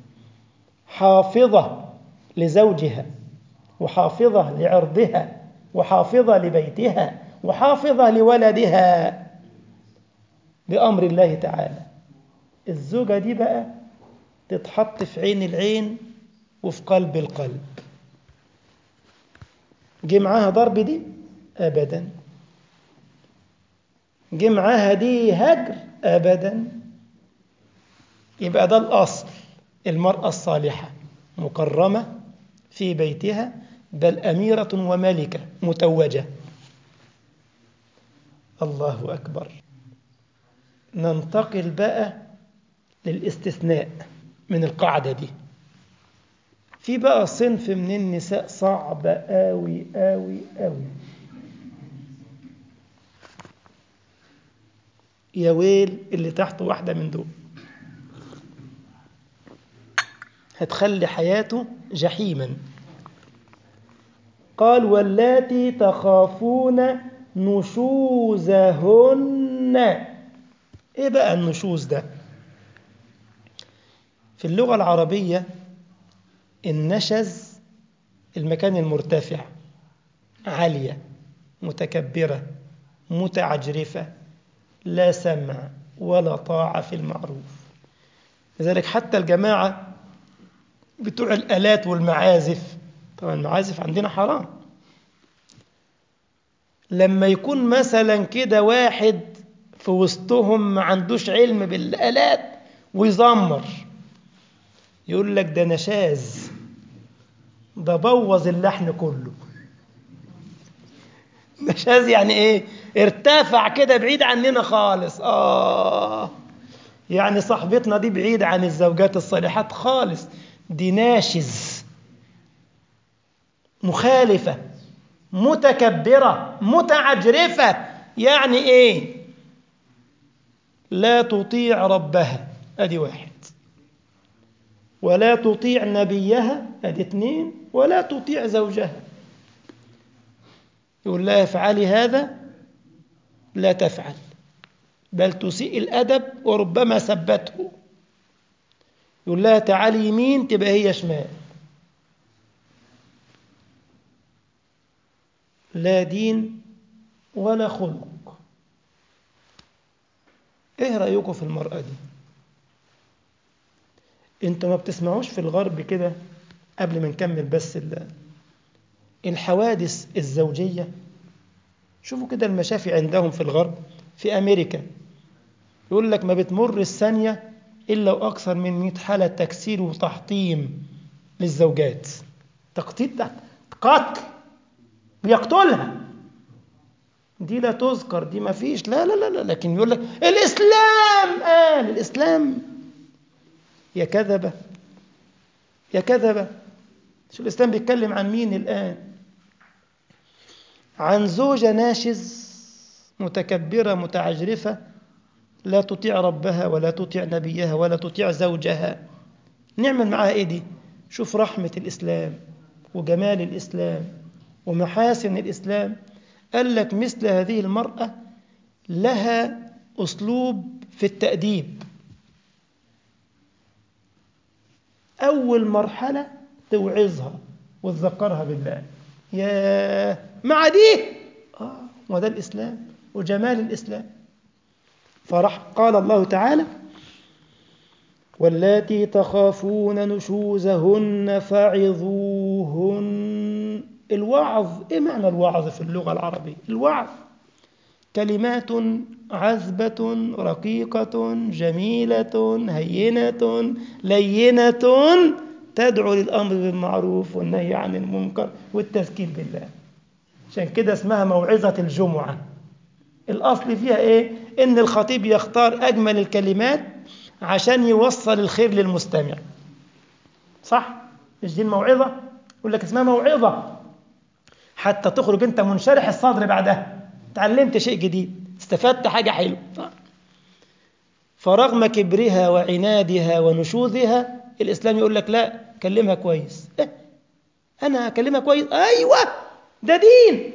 حافظة لزوجها وحافظة لعرضها وحافظة لبيتها وحافظة لولدها بأمر الله تعالى الزوجة دي بقى تتحط في عين العين وفي قلب القلب جه معاها ضرب دي أبدا جه معاها دي هجر أبدا يبقى ده الأصل المرأة الصالحة مكرمة في بيتها بل أميرة وملكة متوجة الله أكبر ننتقل بقى للاستثناء من القاعدة دي في بقى صنف من النساء صعب آوي آوي آوي يا ويل اللي تحت واحدة من دول هتخلي حياته جحيما قال واللاتي تخافون نشوزهن ايه بقى النشوز ده في اللغة العربية النشز المكان المرتفع عالية متكبرة متعجرفة لا سمع ولا طاعة في المعروف لذلك حتى الجماعة بتوع الآلات والمعازف طبعا المعازف عندنا حرام لما يكون مثلا كده واحد في وسطهم ما عندوش علم بالآلات ويزمر يقول لك ده نشاز ده بوظ اللحن كله نشاز يعني ايه ارتفع كده بعيد عننا خالص اه يعني صاحبتنا دي بعيد عن الزوجات الصالحات خالص دي ناشز مخالفة متكبرة متعجرفة يعني ايه لا تطيع ربها ادي واحد ولا تطيع نبيها ادي اثنين ولا تطيع زوجها يقول لها افعلي هذا لا تفعل بل تسيء الادب وربما سبته يقول لها تعالي يمين تبقى هي شمال لا دين ولا خلق ايه رأيكم في المرأة دي انتوا ما بتسمعوش في الغرب كده قبل ما نكمل بس الحوادث الزوجية شوفوا كده المشافي عندهم في الغرب في أمريكا يقول لك ما بتمر الثانية إلا وأكثر من 100 حالة تكسير وتحطيم للزوجات تقتيل تحت قتل بيقتلها دي لا تذكر دي ما فيش لا لا لا, لا. لكن يقول لك الإسلام قال الإسلام يا كذبة يا كذبة شو الإسلام بيتكلم عن مين الآن عن زوجة ناشز متكبرة متعجرفة لا تطيع ربها ولا تطيع نبيها ولا تطيع زوجها نعمل معاها ايه دي شوف رحمة الإسلام وجمال الإسلام ومحاسن الإسلام قال لك مثل هذه المرأة لها أسلوب في التأديب أول مرحلة توعظها وتذكرها بالله يا مع دي آه وده الإسلام وجمال الإسلام فرح قال الله تعالى واللاتي تخافون نشوزهن فعظوهن الوعظ ايه معنى الوعظ في اللغة العربية الوعظ كلمات عذبة رقيقة جميلة هينة لينة تدعو للأمر بالمعروف والنهي عن المنكر والتذكير بالله عشان كده اسمها موعظة الجمعة الأصل فيها إيه؟ إن الخطيب يختار أجمل الكلمات عشان يوصل الخير للمستمع صح؟ مش دي الموعظة؟ يقول لك اسمها موعظة حتى تخرج أنت منشرح الصدر بعدها تعلمت شيء جديد استفدت حاجة حلوة فرغم كبرها وعنادها ونشوذها الإسلام يقول لك لا كلمها كويس إيه؟ أنا أكلمها كويس أيوة ده دين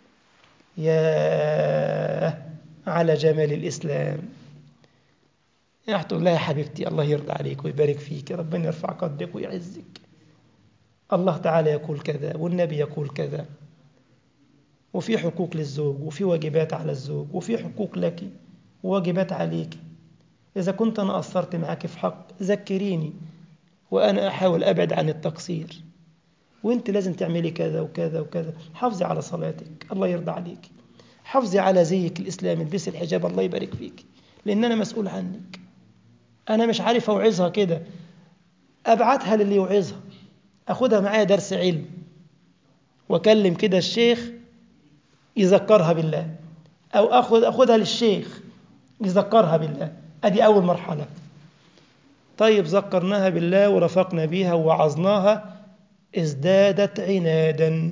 يا على جمال الإسلام يعني تقول لها يا حبيبتي الله يرضى عليك ويبارك فيك ربنا يرفع قدرك ويعزك الله تعالى يقول كذا والنبي يقول كذا وفي حقوق للزوج وفي واجبات على الزوج وفي حقوق لك وواجبات عليك إذا كنت أنا قصرت معك في حق ذكريني وأنا أحاول أبعد عن التقصير وانت لازم تعملي كذا وكذا وكذا حافظي على صلاتك الله يرضى عليك حافظي على زيك الإسلام البسي الحجاب الله يبارك فيك لأن أنا مسؤول عنك أنا مش عارف أوعظها كده أبعتها للي يوعظها أخدها معايا درس علم وأكلم كده الشيخ يذكرها بالله أو أخذ أخذها للشيخ يذكرها بالله أدي أول مرحلة طيب ذكرناها بالله ورفقنا بيها ووعظناها ازدادت عنادا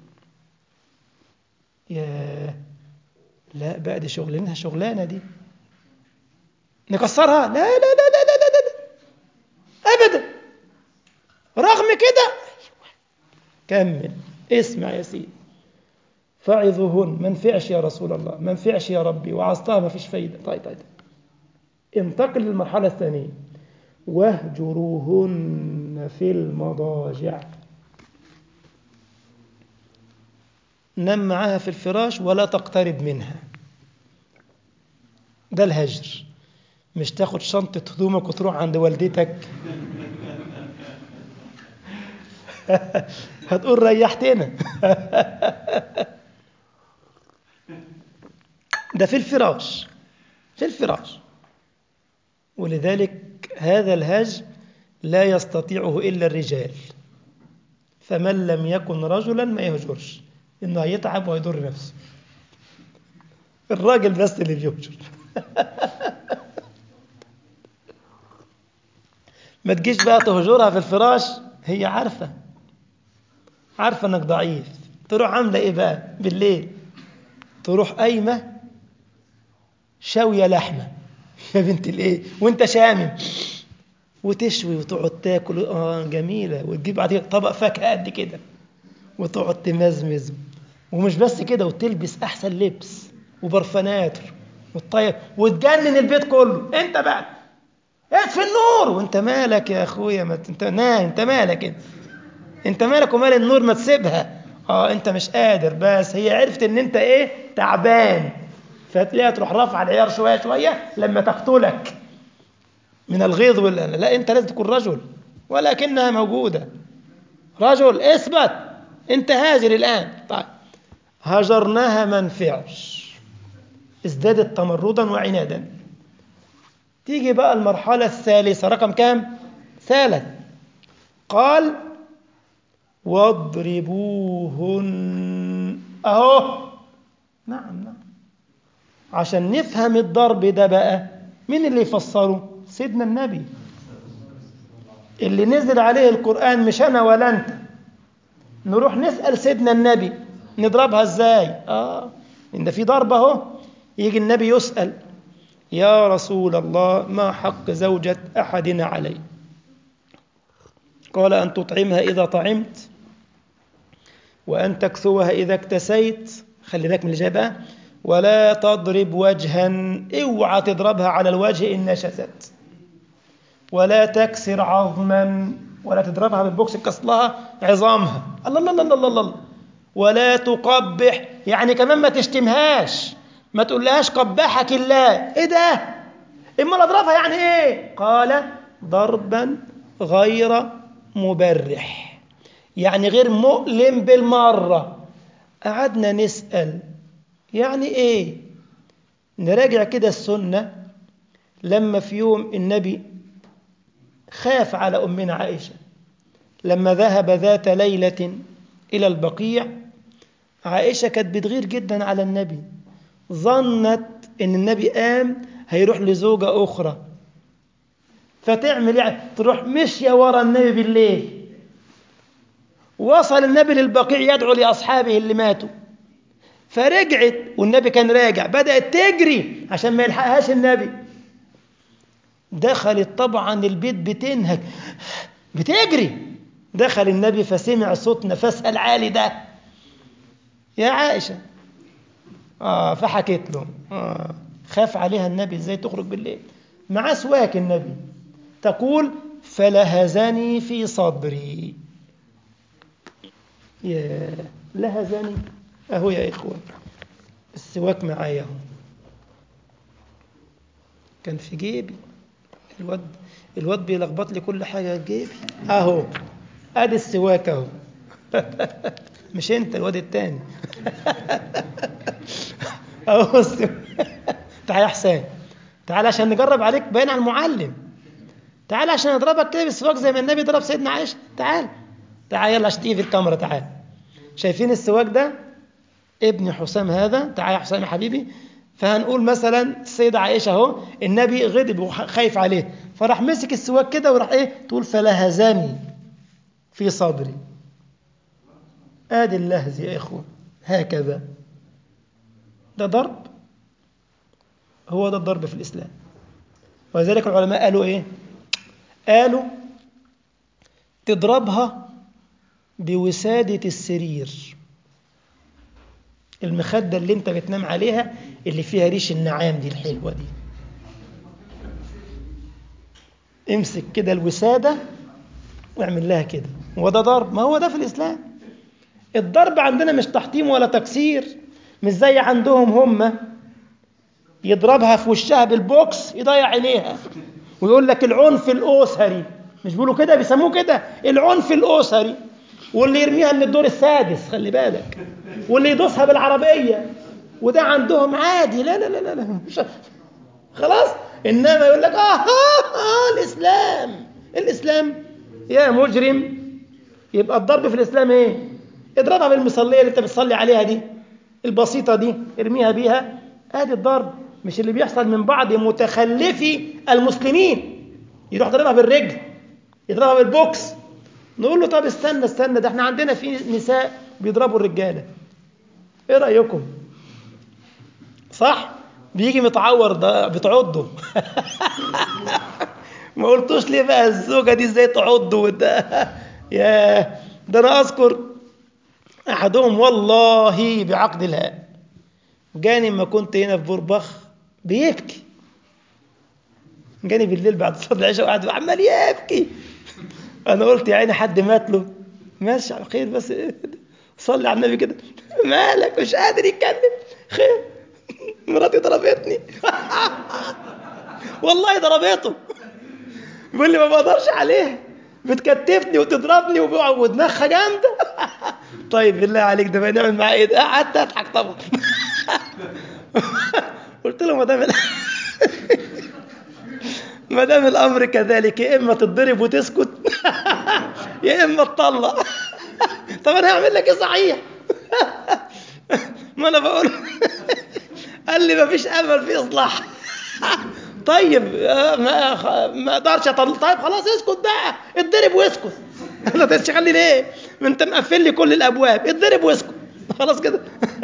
يا لا بقى دي شغلانها شغلانة دي نكسرها لا لا لا لا لا لا, لا. أبدا رغم كده كمل اسمع يا سيدي فعظهن ما نفعش يا رسول الله ما نفعش يا ربي وعظتها ما فيش فايدة طيب طيب انتقل للمرحلة الثانية واهجروهن في المضاجع نم معاها في الفراش ولا تقترب منها ده الهجر مش تاخد شنطة هدومك وتروح عند والدتك هتقول ريحتنا ده في الفراش في الفراش ولذلك هذا الهجر لا يستطيعه إلا الرجال فمن لم يكن رجلا ما يهجرش إنه هيتعب ويضر نفسه الراجل بس اللي بيهجر ما تجيش بقى تهجرها في الفراش هي عارفة عارفة انك ضعيف تروح عاملة ايه بقى بالليل تروح قايمة شاوية لحمة يا بنت الايه وانت شامم وتشوي وتقعد تاكل اه جميلة وتجيب بعدين طبق فاكهة قد كده وتقعد تمزمز ومش بس كده وتلبس احسن لبس وبرفانات وتطيب وتجنن البيت كله انت بقى اطفي النور وانت مالك يا اخويا ما انت نايم انت مالك انت انت مالك ومال النور ما تسيبها اه انت مش قادر بس هي عرفت ان انت ايه تعبان فتلاقيها تروح رافعه العيار شويه شويه لما تقتلك من الغيظ ولا لا انت لازم تكون رجل ولكنها موجوده رجل اثبت انت هاجر الان طيب هجرناها ما نفعش ازدادت تمردا وعنادا تيجي بقى المرحلة الثالثة رقم كام؟ ثالث قال واضربوهن أهو نعم نعم عشان نفهم الضرب ده بقى مين اللي يفسره؟ سيدنا النبي اللي نزل عليه القرآن مش أنا ولا أنت نروح نسأل سيدنا النبي نضربها ازاي؟ آه إن في ضربة أهو يجي النبي يسأل يا رسول الله ما حق زوجة أحدنا عليه قال أن تطعمها إذا طعمت وأن تكسوها إذا اكتسيت خلي بالك من اللي جاي بقى ولا تضرب وجها اوعى تضربها على الوجه إن نشست ولا تكسر عظما ولا تضربها بالبوكس كسلها عظامها الله الله الله الله الله ولا تقبح يعني كمان ما تشتمهاش ما تقولهاش قبحك الله ايه ده امال اضربها يعني ايه قال ضربا غير مبرح يعني غير مؤلم بالمره قعدنا نسال يعني ايه نراجع كده السنه لما في يوم النبي خاف على امنا عائشه لما ذهب ذات ليله الى البقيع عائشه كانت بتغير جدا على النبي ظنت ان النبي قام هيروح لزوجة أخرى فتعمل يعني تروح مشية ورا النبي بالليل وصل النبي للبقيع يدعو لأصحابه اللي ماتوا فرجعت والنبي كان راجع بدأت تجري عشان ما يلحقهاش النبي دخلت طبعا البيت بتنهج بتجري دخل النبي فسمع صوت نفسها العالي ده يا عائشة آه فحكيت له آه خاف عليها النبي ازاي تخرج بالليل مع سواك النبي تقول فلهزني في صدري يا لهزني اهو يا اخوان السواك معايا اهو كان في جيبي الواد الواد بيلخبط لي كل حاجه في جيبي اهو ادي السواك اهو مش انت الواد التاني اهو السواك تعال يا حسين تعال عشان نجرب عليك باين على المعلم تعال عشان اضربك كده بالسواك زي ما النبي ضرب سيدنا عائشه تعال تعال يلا عشان تيجي في الكاميرا تعال شايفين السواك ده ابن حسام هذا تعال يا حسام يا حبيبي فهنقول مثلا السيدة عائشة اهو النبي غضب وخايف عليه فراح مسك السواك كده وراح ايه تقول فلهزني في صدري ادي اللهز يا اخوة هكذا ده ضرب هو ده الضرب في الإسلام ولذلك العلماء قالوا ايه قالوا تضربها بوسادة السرير المخدة اللي انت بتنام عليها اللي فيها ريش النعام دي الحلوة دي امسك كده الوسادة واعمل لها كده وده ضرب ما هو ده في الإسلام الضرب عندنا مش تحطيم ولا تكسير مش زي عندهم هم يضربها في وشها بالبوكس يضيع عينيها ويقول لك العنف الأسري مش بيقولوا كده بيسموه كده العنف الأسري واللي يرميها من الدور السادس خلي بالك واللي يدوسها بالعربية وده عندهم عادي لا لا لا لا, لا. مش خلاص إنما يقول لك آه, آه, آه الإسلام الإسلام يا مجرم يبقى الضرب في الإسلام إيه اضربها بالمصلية اللي أنت بتصلي عليها دي البسيطة دي ارميها بيها ادي الضرب مش اللي بيحصل من بعض متخلفي المسلمين يروح ضربها بالرجل يضربها بالبوكس نقول له طب استنى استنى ده احنا عندنا في نساء بيضربوا الرجاله ايه رايكم صح بيجي متعور ده بتعضه ما قلتوش ليه بقى الزوجه دي ازاي تعضه وده يا ده انا اذكر احدهم والله بعقد الهاء جاني ما كنت هنا في بوربخ بيبكي جاني بالليل بعد صلاه العشاء وقعد عمال يبكي انا قلت يا عيني حد مات له ماشي على خير بس صلي على النبي كده مالك مش قادر يتكلم خير مراتي ضربتني والله ضربته بيقول لي ما بقدرش عليها بتكتفني وتضربني ودماغها جامده طيب بالله عليك ده بقى نعمل معاه ايه ده قعدت اضحك طبعا قلت له ما دام ما دام الامر كذلك يا اما تتضرب وتسكت يا اما تطلق طب انا هعمل لك ايه صحيح ما انا بقول قال لي ما فيش امل في اصلاح طيب ما ما اقدرش اطلق طيب خلاص اسكت بقى اتضرب واسكت لا تشغلني ليه ما انت مقفل لي كل الابواب اتضرب واسكت خلاص كده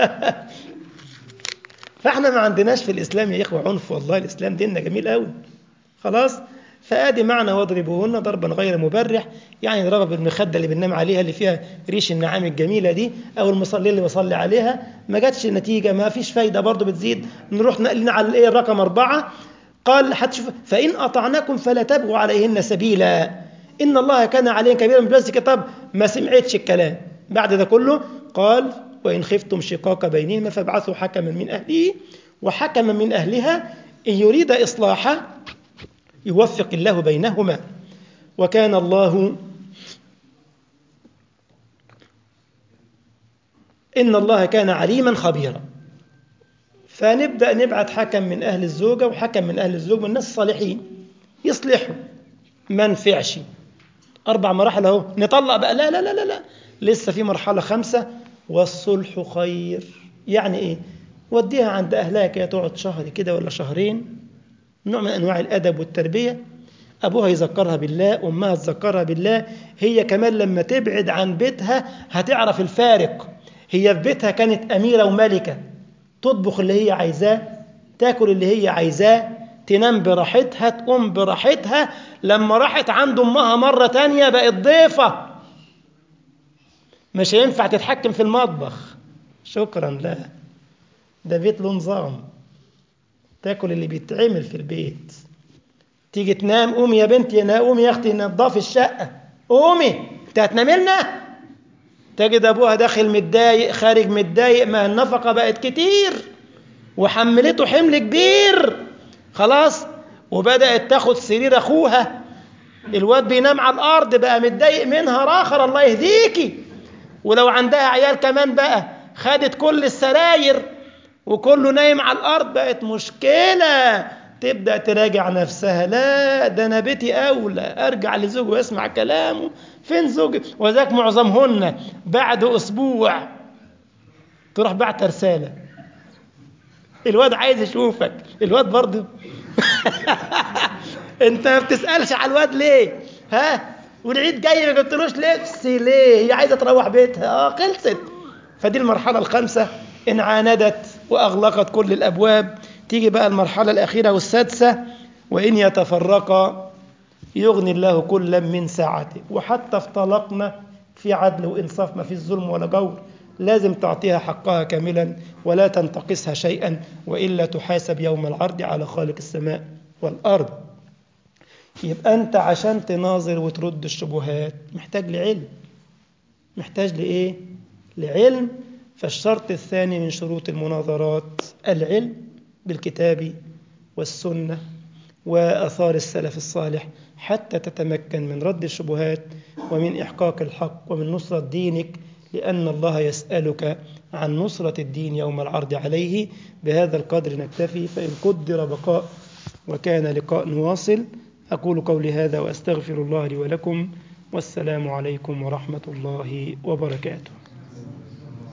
فاحنا ما عندناش في الاسلام يا اخوه عنف والله الاسلام ديننا جميل قوي خلاص فادي معنى واضربوهن ضربا غير مبرح يعني نضربها بالمخده اللي بننام عليها اللي فيها ريش النعام الجميله دي او المصليه اللي بصلي عليها ما جاتش النتيجه ما فيش فايده برضه بتزيد نروح نقلنا على الايه الرقم أربعة قال هتشوف فإن أطعناكم فلا تبغوا عليهن سبيلا إن الله كان عليهم كبيرا بس كتاب ما سمعتش الكلام بعد ده كله قال وإن خفتم شقاق بينهما فابعثوا حكما من أهله وحكما من أهلها إن يريد إصلاحا يوفق الله بينهما وكان الله إن الله كان عليما خبيرا فنبدأ نبعت حكم من أهل الزوجة وحكم من أهل الزوج من الناس الصالحين يصلحوا ما نفعش أربع مراحل أهو نطلق بقى لا لا لا لا لا لسه في مرحلة خمسة والصلح خير يعني إيه وديها عند أهلها كده تقعد شهر كده ولا شهرين نوع من أنواع الأدب والتربية أبوها يذكرها بالله أمها تذكرها بالله هي كمان لما تبعد عن بيتها هتعرف الفارق هي في بيتها كانت أميرة وملكة تطبخ اللي هي عايزاه تاكل اللي هي عايزاه تنام براحتها تقوم براحتها لما راحت عند أمها مرة تانية بقت ضيفة مش هينفع تتحكم في المطبخ شكرا لا ده بيت له نظام تاكل اللي بيتعمل في البيت تيجي تنام قومي يا بنتي يا قومي يا اختي نضفي الشقه قومي انت هتنامي لنا تجد ابوها داخل متضايق خارج متضايق ما النفقه بقت كتير وحملته حمل كبير خلاص وبدات تاخد سرير اخوها الواد بينام على الارض بقى متضايق منها راخر الله يهديكي ولو عندها عيال كمان بقى خدت كل السراير وكله نايم على الارض بقت مشكله تبدأ تراجع نفسها لا ده أنا بيتي أولى أرجع لزوجي وأسمع كلامه فين زوجي وذاك معظمهن بعد أسبوع تروح بعت رسالة الواد عايز يشوفك الواد برضه انت ما بتسألش على الواد ليه ها والعيد جاي ما جبتلوش لبس ليه هي عايزة تروح بيتها اه خلصت فدي المرحلة الخامسة إن عاندت وأغلقت كل الأبواب تيجي بقى المرحلة الأخيرة والسادسة وإن يتفرقا يغني الله كلا من ساعته وحتى افتلقنا في عدل وإنصاف ما فيش ظلم ولا جور لازم تعطيها حقها كاملا ولا تنتقصها شيئا وإلا تحاسب يوم العرض على خالق السماء والأرض يبقى أنت عشان تناظر وترد الشبهات محتاج لعلم محتاج لإيه؟ لعلم فالشرط الثاني من شروط المناظرات العلم بالكتاب والسنة وأثار السلف الصالح حتى تتمكن من رد الشبهات ومن إحقاق الحق ومن نصرة دينك لأن الله يسألك عن نصرة الدين يوم العرض عليه بهذا القدر نكتفي فإن قدر بقاء وكان لقاء نواصل أقول قولي هذا وأستغفر الله لي ولكم والسلام عليكم ورحمة الله وبركاته